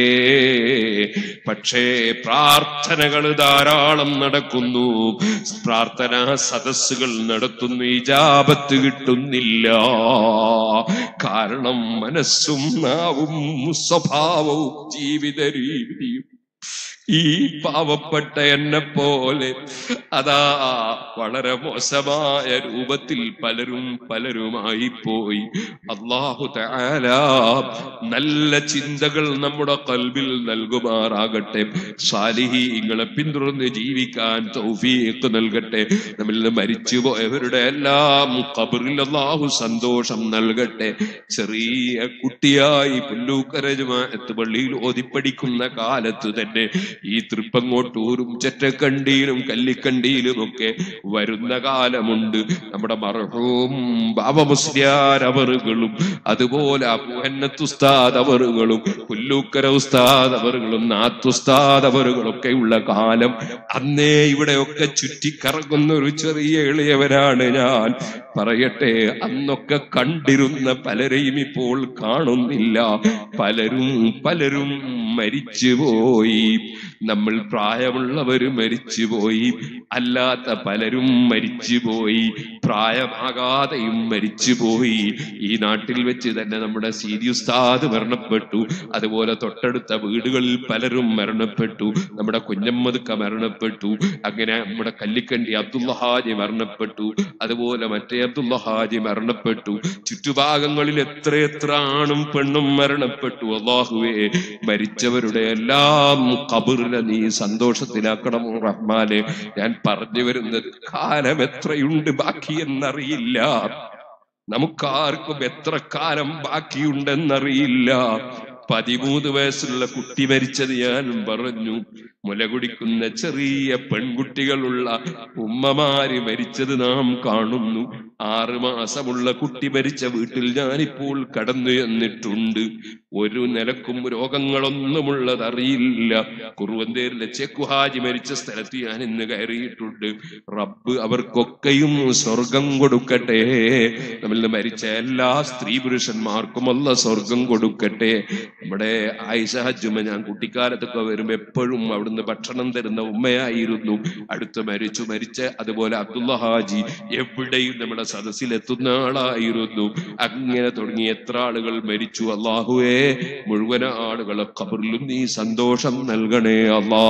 പക്ഷേ പ്രാർത്ഥനകൾ ധാരാളം നടക്കുന്നു പ്രാർത്ഥനാ സദസ്സുകൾ നടത്തുന്നു ഇജാബത്ത് കിട്ടുന്നില്ല കാരണം മനസ്സും നാവും സ്വഭാവവും ജീവിത രീതിയും ഈ പാവപ്പെട്ട എന്നെ പോലെ അതാ വളരെ മോശമായ രൂപത്തിൽ പലരും പലരുമായി പോയി അള്ളാഹു തആല നല്ല ചിന്തകൾ നമ്മുടെ കൽബിൽ നൽകുമാറാകട്ടെ സാലിഹീങ്ങളെ പിന്തുടർന്ന് ജീവിക്കാൻ തൗഫീഖ് നൽകട്ടെ നമ്മിൽ നിന്ന് മരിച്ചു പോയവരുടെ എല്ലാം ഖബറിൽ അള്ളാഹു സന്തോഷം നൽകട്ടെ ചെറിയ കുട്ടിയായി പുല്ലൂക്കര ജമാഅത്ത് പള്ളിയിൽ ഓതിപ്പടിക്കുന്ന കാലത്ത് തന്നെ ഈ തൃപ്പങ്ങോട്ടൂരും ചെറ്റക്കണ്ടിയിലും കല്ലിക്കണ്ടിയിലും ഒക്കെ വരുന്ന കാലമുണ്ട് നമ്മുടെ മർഹൂം ബാബ മുസ്ലിയാർ അവറുകളും അതുപോലെ അബുഹന്നത്ത് ഉസ്താദ് അവറുകളും പുല്ലൂക്കര ഉസ്താദ് അവറുകളും നാത്തുസ്താദ് അവറുകളൊക്കെ ഉള്ള കാലം അന്നേ ഇവിടെയൊക്കെ ചുറ്റിക്കറങ്ങുന്ന ഒരു ചെറിയ എളിയവരാണ് ഞാൻ പറയട്ടെ അന്നൊക്കെ കണ്ടിരുന്ന പലരെയും ഇപ്പോൾ കാണുന്നില്ല പലരും പലരും മരിച്ചുപോയി നമ്മൾ പ്രായമുള്ളവര് മരിച്ചുപോയി അല്ലാത്ത പലരും മരിച്ചുപോയി പ്രായമാകാതെയും മരിച്ചുപോയി ഈ നാട്ടിൽ വെച്ച് തന്നെ നമ്മുടെ സീരി ഉസ്താദ് മരണപ്പെട്ടു അതുപോലെ തൊട്ടടുത്ത വീടുകളിൽ പലരും മരണപ്പെട്ടു നമ്മുടെ കുഞ്ഞമ്മതുക്ക മരണപ്പെട്ടു അങ്ങനെ നമ്മുടെ കല്ലിക്കണ്ടി അബ്ദുള്ള ഹാജി മരണപ്പെട്ടു അതുപോലെ മറ്റേ അബ്ദുള്ള ഹാജി മരണപ്പെട്ടു ചുറ്റുഭാഗങ്ങളിൽ എത്രയെത്ര ആണും പെണ്ണും മരണപ്പെട്ടു അള്ളാഹുവേ മരിച്ചവരുടെ എല്ലാം കബറിനെ നീ സന്തോഷത്തിലാക്കണം റഹ്മാനെ ഞാൻ പറഞ്ഞു വരുന്നത് കാലം എത്രയുണ്ട് ബാക്കി എന്നറിയില്ല നമുക്കാർക്കും എത്ര കാലം ബാക്കിയുണ്ടെന്നറിയില്ല പതിമൂന്ന് വയസ്സുള്ള കുട്ടി മരിച്ചത് ഞാൻ പറഞ്ഞു മുല കുടിക്കുന്ന ചെറിയ പെൺകുട്ടികളുള്ള ഉമ്മമാര് മരിച്ചത് നാം കാണുന്നു ആറ് മാസമുള്ള കുട്ടി മരിച്ച വീട്ടിൽ ഞാനിപ്പോൾ കടന്നു എന്നിട്ടുണ്ട് ഒരു നിലക്കും രോഗങ്ങളൊന്നുമുള്ളതറിയില്ല കുറുവന്തേരിലെ ചെക്കുഹാജി മരിച്ച സ്ഥലത്ത് ഞാൻ ഇന്ന് കയറിയിട്ടുണ്ട് റബ്ബ് അവർക്കൊക്കെയും സ്വർഗം കൊടുക്കട്ടെ നമ്മിൽ നിന്ന് മരിച്ച എല്ലാ സ്ത്രീ പുരുഷന്മാർക്കും അല്ല സ്വർഗം കൊടുക്കട്ടെ നമ്മുടെ ആയിഷ ഹജ്ജുമ ഞാൻ കുട്ടിക്കാലത്തൊക്കെ വരുമ്പോ എപ്പോഴും അവിടുന്ന് ഭക്ഷണം തരുന്ന ഉമ്മയായിരുന്നു അടുത്ത് മരിച്ചു മരിച്ച അതുപോലെ അബ്ദുള്ള ഹാജി എവിടെയും നമ്മുടെ സദസ്സിൽ എത്തുന്ന ആളായിരുന്നു അങ്ങനെ തുടങ്ങി എത്ര ആളുകൾ മരിച്ചു അള്ളാഹുവേ മുഴുവൻ ആളുകളെ ഖബറിലും നീ സന്തോഷം നൽകണേ അല്ലാ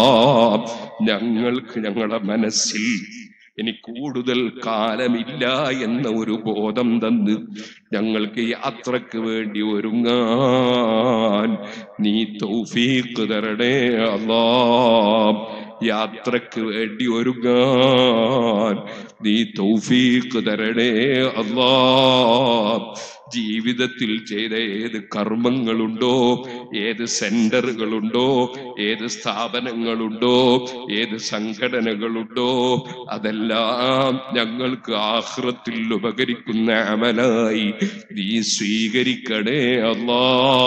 ഞങ്ങൾക്ക് ഞങ്ങളുടെ മനസ്സിൽ ഇനി കൂടുതൽ കാലമില്ല എന്ന ഒരു ബോധം തന്ന് ഞങ്ങൾക്ക് യാത്രക്ക് വേണ്ടി ഒരുങ്ങാൻ നീ തൗഫീഖ് തരണേ അല്ലാ യാത്രക്ക് വേണ്ടി ഒരുങ്ങാൻ നീ തൗഫീഖ് തരണേ അല്ലാ ജീവിതത്തിൽ ചെയ്ത ഏത് കർമ്മങ്ങളുണ്ടോ ഏത് സെന്ററുകളുണ്ടോ ഏത് സ്ഥാപനങ്ങളുണ്ടോ ഏത് സംഘടനകളുണ്ടോ അതെല്ലാം ഞങ്ങൾക്ക് ആഹ്റത്തിൽ ഉപകരിക്കുന്ന അമലായി നീ സ്വീകരിക്കണേ അല്ലാ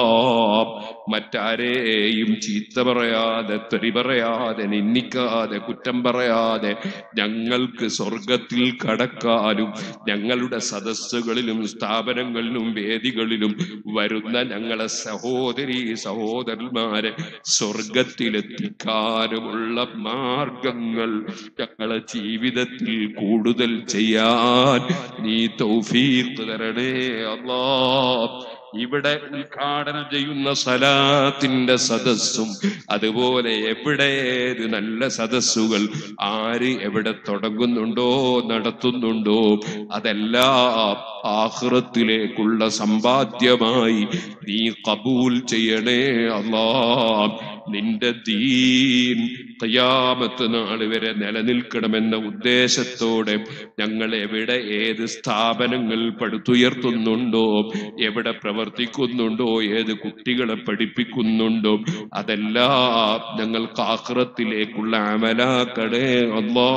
മറ്റാരെയും ചീത്ത പറയാതെ തെറി പറയാതെ നിന്ദിക്കാതെ കുറ്റം പറയാതെ ഞങ്ങൾക്ക് സ്വർഗത്തിൽ കടക്കാനും ഞങ്ങളുടെ സദസ്സുകളിലും സ്ഥാപനങ്ങളിലും വേദികളിലും വരുന്ന ഞങ്ങളെ സഹോദരി സഹോദരന്മാരെ സ്വർഗത്തിലെത്തിക്കാനുമുള്ള മാർഗങ്ങൾ ഞങ്ങളെ ജീവിതത്തിൽ കൂടുതൽ ചെയ്യാൻ നീ തൗഫീഖ് തരണേ അല്ലാ ഇവിടെ ഉദ്ഘാടനം ചെയ്യുന്ന സലാത്തിന്റെ സദസ്സും അതുപോലെ എവിടെ ഏത് നല്ല സദസ്സുകൾ ആര് എവിടെ തുടങ്ങുന്നുണ്ടോ നടത്തുന്നുണ്ടോ അതെല്ലാം ആഹ്റത്തിലേക്കുള്ള സമ്പാദ്യമായി നീ കബൂൽ ചെയ്യണേ അല്ലാ നിന്റെ ദീൻ ഖിയാമത്ത് നാൾ വരെ നിലനിൽക്കണമെന്ന ഉദ്ദേശത്തോടെ ഞങ്ങൾ എവിടെ ഏത് സ്ഥാപനങ്ങൾ പടുത്തുയർത്തുന്നുണ്ടോ എവിടെ പ്രവർത്തിക്കുന്നുണ്ടോ ഏത് കുട്ടികളെ പഠിപ്പിക്കുന്നുണ്ടോ അതെല്ലാം ഞങ്ങൾക്ക് ആഹ്റത്തിലേക്കുള്ള അമലാക്കടേ അല്ലാ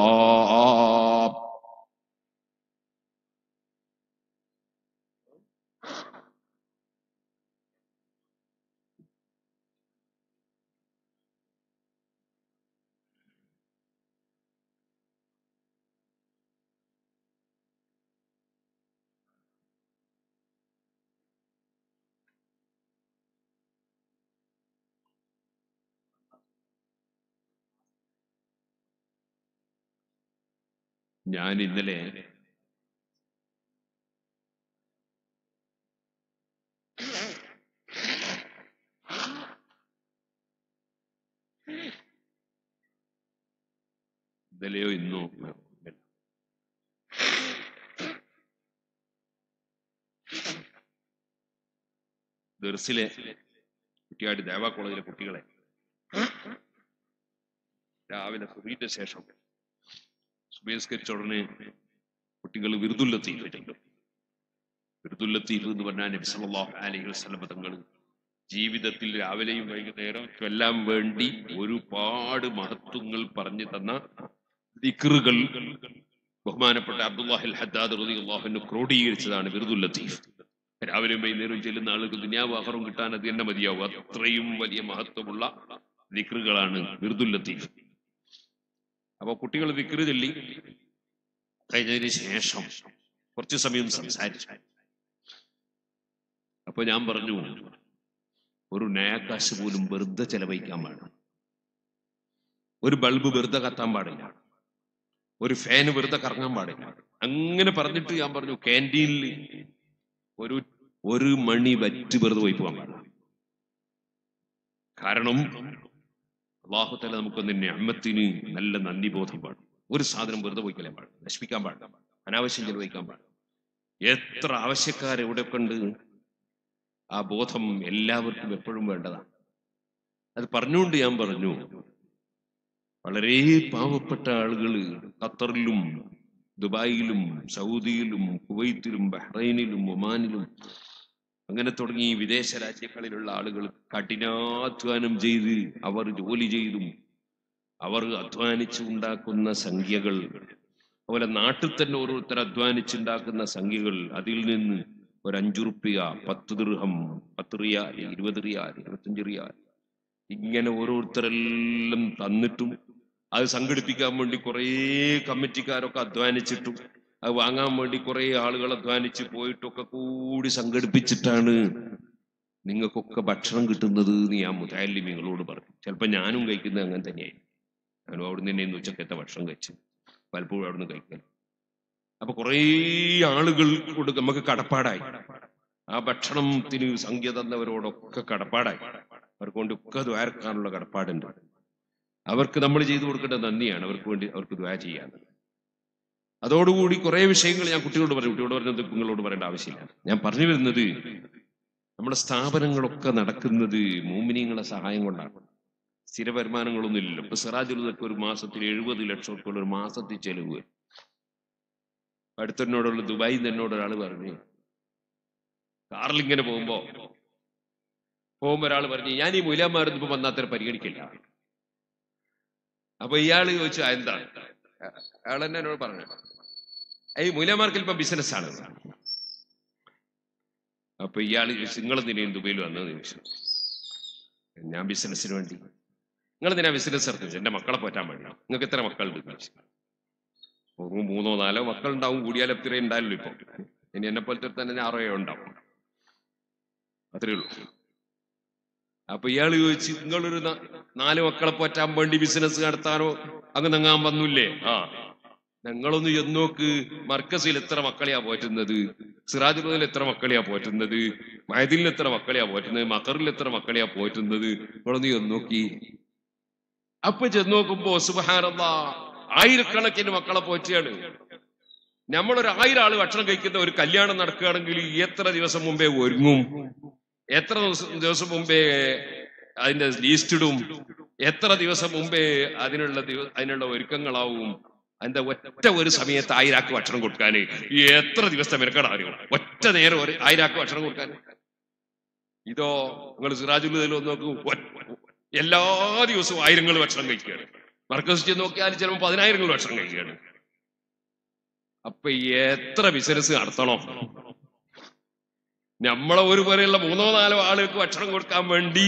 ഞാൻ ഇന്നലെ ഇന്നലെയോ ഇന്നോ ദർസിലെ കുട്ടിയാടി ദേവാ കോളേജിലെ കുട്ടികളെ രാവിലെ സുബീന്റെ ശേഷം സുബേസ്കരിച്ച ഉടനെ കുട്ടികൾ വിരുദുല്ലത്തീഫ് വിരുദുല്ലത്തീഫ് എന്ന് പറഞ്ഞാൽ നബി സല്ലല്ലാഹു അലൈഹി വസല്ലം തങ്ങൾ ജീവിതത്തിൽ രാവിലെയും വൈകുന്നേരം എല്ലാം വേണ്ടി ഒരുപാട് മഹത്വങ്ങൾ പറഞ്ഞു തന്ന ദിക്റുകൾ ബഹുമാനപ്പെട്ട അബ്ദുല്ലാഹിൽ ഹദ്ദാദ് റളിയല്ലാഹു ക്രോഡീകരിച്ചതാണ് വിരുദുൽ ലത്തീഫ് രാവിലെയും വൈകുന്നേരവും ചെല്ലുന്ന ആളുകൾക്ക് ദുനിയാവ് ആഹറും കിട്ടാൻ അത് തന്നെ മതിയാവും അത്രയും വലിയ മഹത്വമുള്ള ദിക്റുകളാണ് വിരുദുൽ ലത്തീഫ് അപ്പൊ കുട്ടികൾ വിക്രി ചൊല്ലി കഴിഞ്ഞതിന് ശേഷം കുറച്ചു സമയം സംസാരിച്ചു അപ്പൊ ഞാൻ പറഞ്ഞു ഒരു നയാക്കാശ് പോലും വെറുതെ ചെലവഴിക്കാൻ പാടില്ല ഒരു ബൾബ് വെറുതെ കത്താൻ പാടില്ല ഒരു ഫാന് വെറുതെ കറങ്ങാൻ പാടില്ല അങ്ങനെ പറഞ്ഞിട്ട് ഞാൻ പറഞ്ഞു ക്യാൻറ്റീനിൽ ഒരു ഒരു മണി വറ്റ് വെറുതെ പോയി പോകാൻ പാടില്ല കാരണം അള്ളാഹുത്തല നമുക്കൊന്ന് ഞാമത്തിന് നല്ല നന്ദി ബോധം പാടും ഒരു സാധനം വെറുതെ പോയിക്കലാൻ പാടില്ല നശിപ്പിക്കാൻ പാടില്ല അനാവശ്യം ചെലവഴിക്കാൻ പാടില്ല എത്ര ആവശ്യക്കാർ എവിടെയൊക്കെ ഉണ്ട് ആ ബോധം എല്ലാവർക്കും എപ്പോഴും വേണ്ടതാണ് അത് പറഞ്ഞുകൊണ്ട് ഞാൻ പറഞ്ഞു വളരെ പാവപ്പെട്ട ആളുകൾ ഖത്തറിലും ദുബായിലും സൗദിയിലും കുവൈത്തിലും ബഹ്റൈനിലും ഒമാനിലും അങ്ങനെ തുടങ്ങി വിദേശ രാജ്യങ്ങളിലുള്ള ആളുകൾ കഠിനാധ്വാനം ചെയ്ത് അവർ ജോലി ചെയ്തും അവർ അധ്വാനിച്ച് ഉണ്ടാക്കുന്ന സംഖ്യകൾ അതുപോലെ നാട്ടിൽ തന്നെ ഓരോരുത്തർ അധ്വാനിച്ചുണ്ടാക്കുന്ന സംഖ്യകൾ അതിൽ നിന്ന് ഒരു അഞ്ചു റുപ്യ പത്ത് ദൃഹം പത്ത് റിയാൽ ഇരുപത് റിയാൽ ഇരുപത്തഞ്ച് റിയാൽ ഇങ്ങനെ ഓരോരുത്തരെല്ലാം തന്നിട്ടും അത് സംഘടിപ്പിക്കാൻ വേണ്ടി കുറേ കമ്മിറ്റിക്കാരൊക്കെ അധ്വാനിച്ചിട്ടും അത് വാങ്ങാൻ വേണ്ടി കുറെ ആളുകൾ അധ്വാനിച്ച് പോയിട്ടൊക്കെ കൂടി സംഘടിപ്പിച്ചിട്ടാണ് നിങ്ങൾക്കൊക്കെ ഭക്ഷണം കിട്ടുന്നത് എന്ന് ഞാൻ മുതാലിമിങ്ങളോട് പറഞ്ഞു ചിലപ്പോ ഞാനും കഴിക്കുന്നത് അങ്ങനെ തന്നെയായി ഞാനും അവിടുന്ന് തന്നെ ഇന്ന് ഉച്ചക്കത്തെ ഭക്ഷണം കഴിച്ചു പലപ്പോഴും അവിടുന്ന് കഴിക്കാൻ അപ്പൊ കുറേ ആളുകൾ കൊണ്ട് നമുക്ക് കടപ്പാടായി ആ ഭക്ഷണത്തിന് സംഖ്യ തന്നവരോടൊക്കെ കടപ്പാടായി അവർക്ക് കൊണ്ട് ഒക്കെ ദ്വാരക്കാനുള്ള കടപ്പാടുണ്ട് അവർക്ക് നമ്മൾ ചെയ്തു കൊടുക്കേണ്ട നന്ദിയാണ് അവർക്ക് വേണ്ടി അവർക്ക് ദ്വാര ചെയ്യാൻ അതോടുകൂടി കുറെ വിഷയങ്ങൾ ഞാൻ കുട്ടികളോട് പറഞ്ഞു കുട്ടിയോട് പറഞ്ഞത് നിങ്ങളോട് പറയേണ്ട ആവശ്യമില്ല ഞാൻ പറഞ്ഞു വരുന്നത് നമ്മുടെ സ്ഥാപനങ്ങളൊക്കെ നടക്കുന്നത് മൂമിനിയങ്ങളെ സഹായം കൊണ്ടാണ് സ്ഥിര വരുമാനങ്ങളൊന്നും ഇല്ലല്ലോ ഇപ്പൊ സിറാജുലൊക്കെ ഒരു മാസത്തിൽ എഴുപത് ലക്ഷം ഉള്ള ഒരു മാസത്തിൽ ചെലവ് അടുത്തെന്നോടുള്ള ദുബായിൽ നിന്ന് എന്നോട് ഒരാൾ പറഞ്ഞു കാറിൽ ഇങ്ങനെ പോകുമ്പോ പോകുമ്പോ ഒരാൾ പറഞ്ഞു ഞാൻ ഈ മൂലാമാരൊന്നും ഇപ്പൊ വന്നാത്തര പരിഗണിക്കില്ല അപ്പൊ ഇയാള് ചോദിച്ചു "ആ, എന്താണ് അയാൾ തന്നെ എന്നോട് പറഞ്ഞു ഈ മൂലമാർക്ക് ഇപ്പൊ ബിസിനസ് ആണ് അപ്പൊ ഇയാള് ചോദിച്ചു നിങ്ങൾ എന്തിനാ ദുബൈയിൽ വന്നതെന്ന് ചോദിച്ചു ഞാൻ ബിസിനസ്സിന് വേണ്ടി നിങ്ങൾ എന്തിനാ ബിസിനസ് നടത്തുന്നത് എന്റെ മക്കളെ പോറ്റാൻ വേണ്ടി നിങ്ങൾക്ക് എത്ര മക്കളുണ്ട് ചോദിച്ചു. ഒരു മൂന്നോ നാലോ മക്കൾ ഉണ്ടാവും കൂടിയാൽ എത്ര ഉണ്ടായല്ലോ ഇപ്പൊ ഇനി എന്നെ പോലത്തെ തന്നെ ആറോ ഏഴോ ഉണ്ടാവും അത്രേ ഉള്ളൂ അപ്പൊ ഇയാള് ചോദിച്ചു നിങ്ങളൊരു ന- നാല് മക്കളെ പോറ്റാൻ വേണ്ടി ബിസിനസ് നടത്താനോ അങ്ങ് നങ്ങാൻ വന്നില്ലേ ആ ഞങ്ങളൊന്ന് ചെന്നോക്ക് മർക്കസിൽ എത്ര മക്കളെയാ പോറ്റുന്നത് സിറാജുദ്ദീനിൽ എത്ര മക്കളെയാ പോറ്റുന്നത് മയദിലിൽ എത്ര മക്കളെയാ പോറ്റുന്നത് മക്കറിൽ എത്ര മക്കളെയാ പോറ്റുന്നത് നിങ്ങളൊന്ന് ചെന്ന് നോക്കി അപ്പൊ ചെന്ന് നോക്കുമ്പോ സുബഹാനല്ല ആയിരക്കണക്കിന് മക്കളെ പോറ്റിയാണ് നമ്മളൊരു ആയിരം ആള് ഭക്ഷണം കഴിക്കുന്ന ഒരു കല്യാണം നടക്കുകയാണെങ്കിൽ എത്ര ദിവസം മുമ്പേ ഒരുങ്ങും എത്ര ദിവസം ദിവസം മുമ്പേ അതിന്റെ ലീസ്റ്റ് ഇടും എത്ര ദിവസം മുമ്പേ അതിനുള്ള ദിവ- അതിനുള്ള ഒരുക്കങ്ങളാവും അതിന്റെ ഒറ്റ ഒരു സമയത്ത് ആയിരാക്ക് ഭക്ഷണം കൊടുക്കാൻ എത്ര ദിവസത്തെ മെനക്കെടാ അറിയോ ഒറ്റ നേരം ഒരു ആയിരാക്ക് ഭക്ഷണം കൊടുക്കാൻ ഇതോ നിങ്ങൾ സിറാജുൽ നോക്കൂ ഒ- എല്ലാ ദിവസവും ആയിരങ്ങൾ ഭക്ഷണം കഴിക്കുകയാണ് മർക്കസ് ചെന്ന് നോക്കിയാൽ ചിലപ്പോൾ പതിനായിരങ്ങൾ ഭക്ഷണം കഴിക്കുകയാണ് അപ്പൊ എത്ര ബിസിനസ് നടത്തണം നമ്മളെ ഒരു പോലെയുള്ള മൂന്നോ നാലോ ആളുകൾക്ക് ഭക്ഷണം കൊടുക്കാൻ വേണ്ടി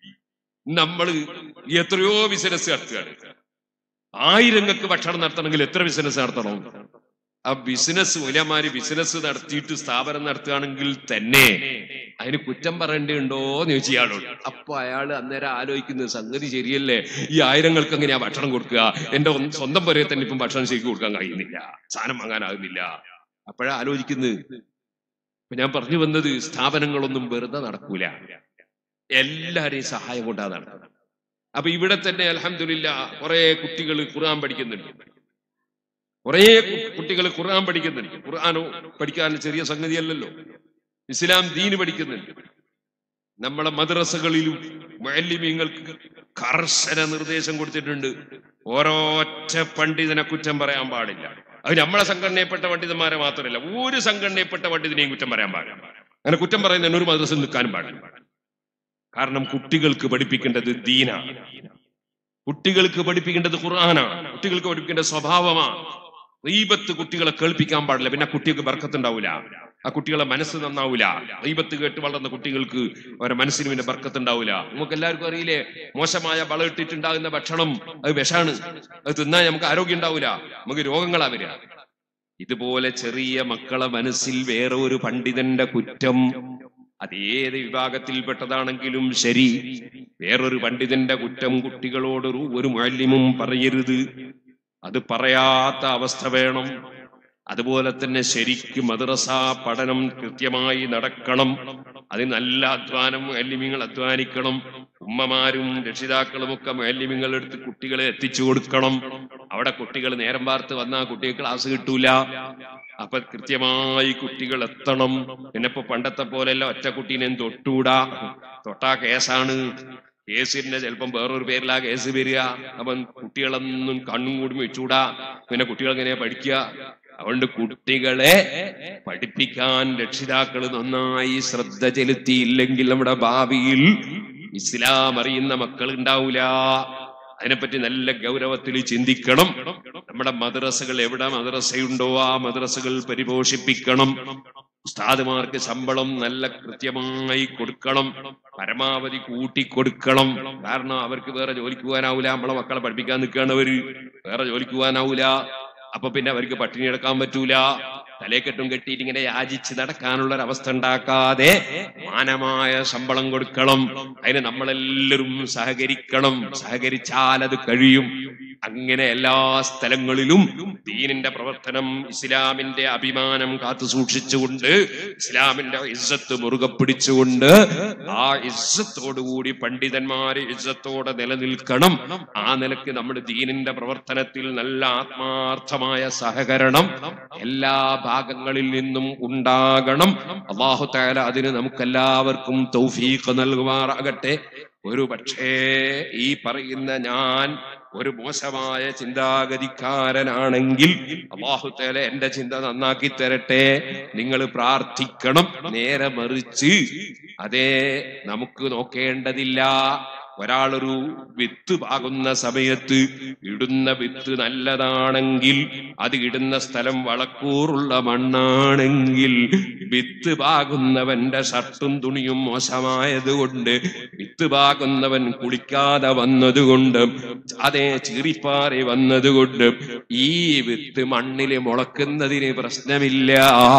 നമ്മൾ എത്രയോ ബിസിനസ് നടത്തുകയാണ് ആയിരങ്ങൾക്ക് ഭക്ഷണം നടത്തണമെങ്കിൽ എത്ര ബിസിനസ് നടത്തണം ആ ബിസിനസ് മൂലമാര് ബിസിനസ് നടത്തിയിട്ട് സ്ഥാപനം നടത്തുകയാണെങ്കിൽ തന്നെ അതിന് കുറ്റം പറയേണ്ടതുണ്ടോ എന്ന് ചോദിച്ചു ഇയാളോട് അപ്പൊ അയാൾ അന്നേരം ആലോചിക്കുന്നത് സംഗതി ശരിയല്ലേ ഈ ആയിരങ്ങൾക്ക് എങ്ങനെയാ ഭക്ഷണം കൊടുക്കുക എന്റെ ഒന്ന് സ്വന്തം പുരയെ തന്നെ ഇപ്പം ഭക്ഷണം ശരിക്കും കൊടുക്കാൻ കഴിയുന്നില്ല സാധനം വാങ്ങാനാകുന്നില്ല അപ്പോഴാ ആലോചിക്കുന്നത് ഇപ്പൊ ഞാൻ പറഞ്ഞു വന്നത് സ്ഥാപനങ്ങളൊന്നും വെറുതെ നടക്കൂല എല്ലാരെയും സഹായം കൊണ്ടാ നടക്കുന്നത് അപ്പൊ ഇവിടെ തന്നെ അലഹമില്ല കുറെ കുട്ടികൾ ഖുർആൻ പഠിക്കുന്നുണ്ട് കുറെ കുട്ടികൾ ഖുർആൻ പഠിക്കുന്നുണ്ട് ഖുർആാനോ പഠിക്കാൻ ചെറിയ സംഗതിയല്ലല്ലോ ഇസ്ലാം ദീന് പഠിക്കുന്നുണ്ട് നമ്മളെ മദ്രസകളിലും മുഅല്ലിമീങ്ങൾക്ക് കർശന നിർദ്ദേശം കൊടുത്തിട്ടുണ്ട് ഓരോറ്റ പണ്ഡിതനെ കുറ്റം പറയാൻ പാടില്ല അത് നമ്മളെ സംഘടനയിൽപ്പെട്ട പണ്ഡിതന്മാരെ മാത്രമല്ല ഒരു സംഘടനയിൽപ്പെട്ട പണ്ഡിതനെയും കുറ്റം പറയാൻ പാടില്ല അങ്ങനെ കുറ്റം പറയുന്നതിന് ഒരു മദ്രസ നിൽക്കാനും പാടില്ല കാരണം കുട്ടികൾക്ക് പഠിപ്പിക്കേണ്ടത് ദീനാണ് കുട്ടികൾക്ക് പഠിപ്പിക്കേണ്ടത് ഖുർആനാണ് കുട്ടികൾക്ക് പഠിപ്പിക്കേണ്ട സ്വഭാവമാണ് റീബത്ത് കുട്ടികളെ കേൾപ്പിക്കാൻ പാടില്ല പിന്നെ കുട്ടികൾക്ക് ബർക്കത്തുണ്ടാവില്ല ആ കുട്ടികളെ മനസ്സ് നന്നാവൂല റീബത്ത് കേട്ട് വളർന്ന കുട്ടികൾക്ക് അവരെ മനസ്സിന് പിന്നെ ബർക്കത്തുണ്ടാവില്ല നമുക്ക് എല്ലാവർക്കും അറിയില്ലേ മോശമായ വളമിട്ടിട്ടുണ്ടാകുന്ന ഭക്ഷണം അത് വിഷാണ് അത് തിന്നാൻ നമുക്ക് ആരോഗ്യം ഉണ്ടാവില്ല നമുക്ക് രോഗങ്ങളാ വരിക ഇതുപോലെ ചെറിയ മക്കളെ മനസ്സിൽ വേറെ ഒരു പണ്ഡിതന്റെ കുറ്റം അത് ഏത് വിഭാഗത്തിൽപ്പെട്ടതാണെങ്കിലും ശരി വേറൊരു പണ്ഡിതന്റെ കുറ്റം കുട്ടികളോടൊരു ഒരു മാലിന്യവും പറയരുത് അത് പറയാത്ത അവസ്ഥ വേണം അതുപോലെ തന്നെ ശരിക്കും മദ്രസ പഠനം കൃത്യമായി നടക്കണം അതിന് നല്ല അധ്വാനം മാലിന്യങ്ങൾ അധ്വാനിക്കണം ഉമ്മമാരും രക്ഷിതാക്കളും ഒക്കെ മാലിന്യങ്ങൾ എടുത്ത് കുട്ടികളെ എത്തിച്ചു കൊടുക്കണം അവിടെ കുട്ടികൾ നേരം പാർത്ത് വന്നാൽ കുട്ടികൾക്ക് ക്ലാസ് കിട്ടൂല അപ്പൊ കൃത്യമായി കുട്ടികൾ എത്തണം പിന്നെ ഇപ്പൊ പണ്ടത്തെ പോലെയല്ല ഒറ്റ കുട്ടീനെ തൊട്ടൂടാ തൊട്ടാ കേസാണ് കേസിന്റെ ചിലപ്പം വേറൊരു പേരിലാ കേസ് വരിക അപ്പം കുട്ടികളൊന്നും കണ്ണും കൂടി വെച്ചൂടാ പിന്നെ കുട്ടികൾ എങ്ങനെയാ പഠിക്കുക അതുകൊണ്ട് കുട്ടികളെ പഠിപ്പിക്കാൻ രക്ഷിതാക്കൾ നന്നായി ശ്രദ്ധ ചെലുത്തിയില്ലെങ്കിൽ നമ്മുടെ ഭാവിയിൽ ഇസ്ലാം അറിയുന്ന മക്കൾ ഉണ്ടാവൂല അതിനെപ്പറ്റി നല്ല ഗൗരവത്തിൽ ചിന്തിക്കണം നമ്മുടെ മദ്രസകൾ എവിടെ മദ്രസയുണ്ടോ ആ മദ്രസകൾ പരിപോഷിപ്പിക്കണം ഉസ്താദുമാർക്ക് ശമ്പളം നല്ല കൃത്യമായി കൊടുക്കണം പരമാവധി കൂട്ടി കൊടുക്കണം കാരണം അവർക്ക് വേറെ ജോലിക്ക് പോകാനാവൂല നമ്മളെ മക്കളെ പഠിപ്പിക്കാൻ നിൽക്കുകയാണ് അവര് വേറെ ജോലിക്ക് പോകാനാവൂല അപ്പൊ പിന്നെ അവർക്ക് പട്ടിണി എടുക്കാൻ പറ്റൂല തലേക്കെട്ടും കെട്ടിയിട്ട് ഇങ്ങനെ യാചിച്ച് നടക്കാനുള്ള ഒരു അവസ്ഥ ഉണ്ടാക്കാതെ മാനമായ ശമ്പളം കൊടുക്കണം അതിന് നമ്മളെല്ലാവരും സഹകരിക്കണം സഹകരിച്ചാൽ അത് കഴിയും അങ്ങനെ എല്ലാ സ്ഥലങ്ങളിലും ദീനിന്റെ പ്രവർത്തനം ഇസ്ലാമിന്റെ അഭിമാനം കാത്തു സൂക്ഷിച്ചുകൊണ്ട് ഇസ്ലാമിന്റെ ഇസ്സത്ത് മുറുകെ പിടിച്ചുകൊണ്ട് ആ ഇസ്സത്തോടുകൂടി പണ്ഡിതന്മാര് ഇസ്സത്തോടെ നിലനിൽക്കണം ആ നിലക്ക് നമ്മുടെ ദീനിന്റെ പ്രവർത്തനത്തിൽ നല്ല ആത്മാർത്ഥമായ സഹകരണം എല്ലാ ഭാഗങ്ങളിൽ നിന്നും ഉണ്ടാകണം അള്ളാഹു താല അതിന് നമുക്കെല്ലാവർക്കും തൗഫീഖ് നൽകുമാറാകട്ടെ ഒരു പക്ഷേ ഈ പറയുന്ന ഞാൻ ഒരു മോശമായ ചിന്താഗതിക്കാരനാണെങ്കിൽ അള്ളാഹുത്തേല എന്റെ ചിന്ത നന്നാക്കി തരട്ടെ നിങ്ങൾ പ്രാർത്ഥിക്കണം നേരെ മറിച്ച് അതേ നമുക്ക് നോക്കേണ്ടതില്ല ഒരാളൊരു വിത്ത് പാകുന്ന സമയത്ത് ഇടുന്ന വിത്ത് നല്ലതാണെങ്കിൽ അത് ഇടുന്ന സ്ഥലം വളക്കൂറുള്ള മണ്ണാണെങ്കിൽ വിത്ത് പാകുന്നവന്റെ ഷർട്ടും തുണിയും മോശമായതുകൊണ്ട് വിത്ത് പാകുന്നവൻ കുളിക്കാതെ വന്നതുകൊണ്ട് അതേ ചീറിപ്പാറി വന്നതുകൊണ്ട് ഈ വിത്ത് മണ്ണിൽ മുളക്കുന്നതിന് പ്രശ്നമില്ല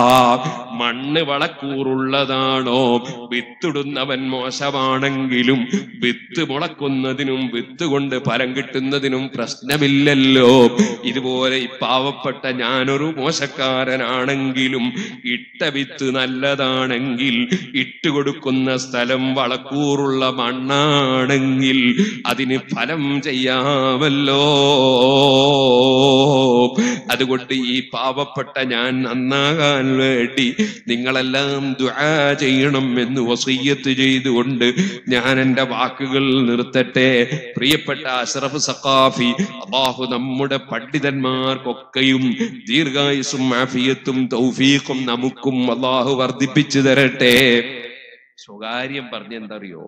മണ്ണ് വളക്കൂറുള്ളതാണോ വിത്തിടുന്നവൻ മോശമാണെങ്കിലും വിത്ത് മുളക്കുന്നതിനും വിത്ത് കൊണ്ട് ഫലം കിട്ടുന്നതിനും പ്രശ്നമില്ലല്ലോ ഇതുപോലെ ഈ പാവപ്പെട്ട ഞാനൊരു മോശക്കാരനാണെങ്കിലും ഇട്ട വിത്ത് നല്ലതാണെങ്കിൽ ഇട്ടുകൊടുക്കുന്ന സ്ഥലം വളക്കൂറുള്ള മണ്ണാണെങ്കിൽ അതിന് ഫലം ചെയ്യാമല്ലോ അതുകൊണ്ട് ഈ പാവപ്പെട്ട ഞാൻ നന്നാകാൻ വേണ്ടി നിങ്ങളെല്ലാം ദുആ ചെയ്യണം എന്ന് വസയ്യത്ത് ചെയ്തുകൊണ്ട് ഞാൻ എന്റെ വാക്കുകൾ നിർത്തട്ടെ പ്രിയപ്പെട്ട അഷ്റഫ് സഖാഫി അള്ളാഹു നമ്മുടെ പണ്ഡിതന്മാർക്കൊക്കെയും ദീർഘായുസും ആഫിയത്തും തൗഫീഖും നമുക്കും അള്ളാഹു വർദ്ധിപ്പിച്ചു തരട്ടെ സ്വകാര്യം പറഞ്ഞെന്തറിയോ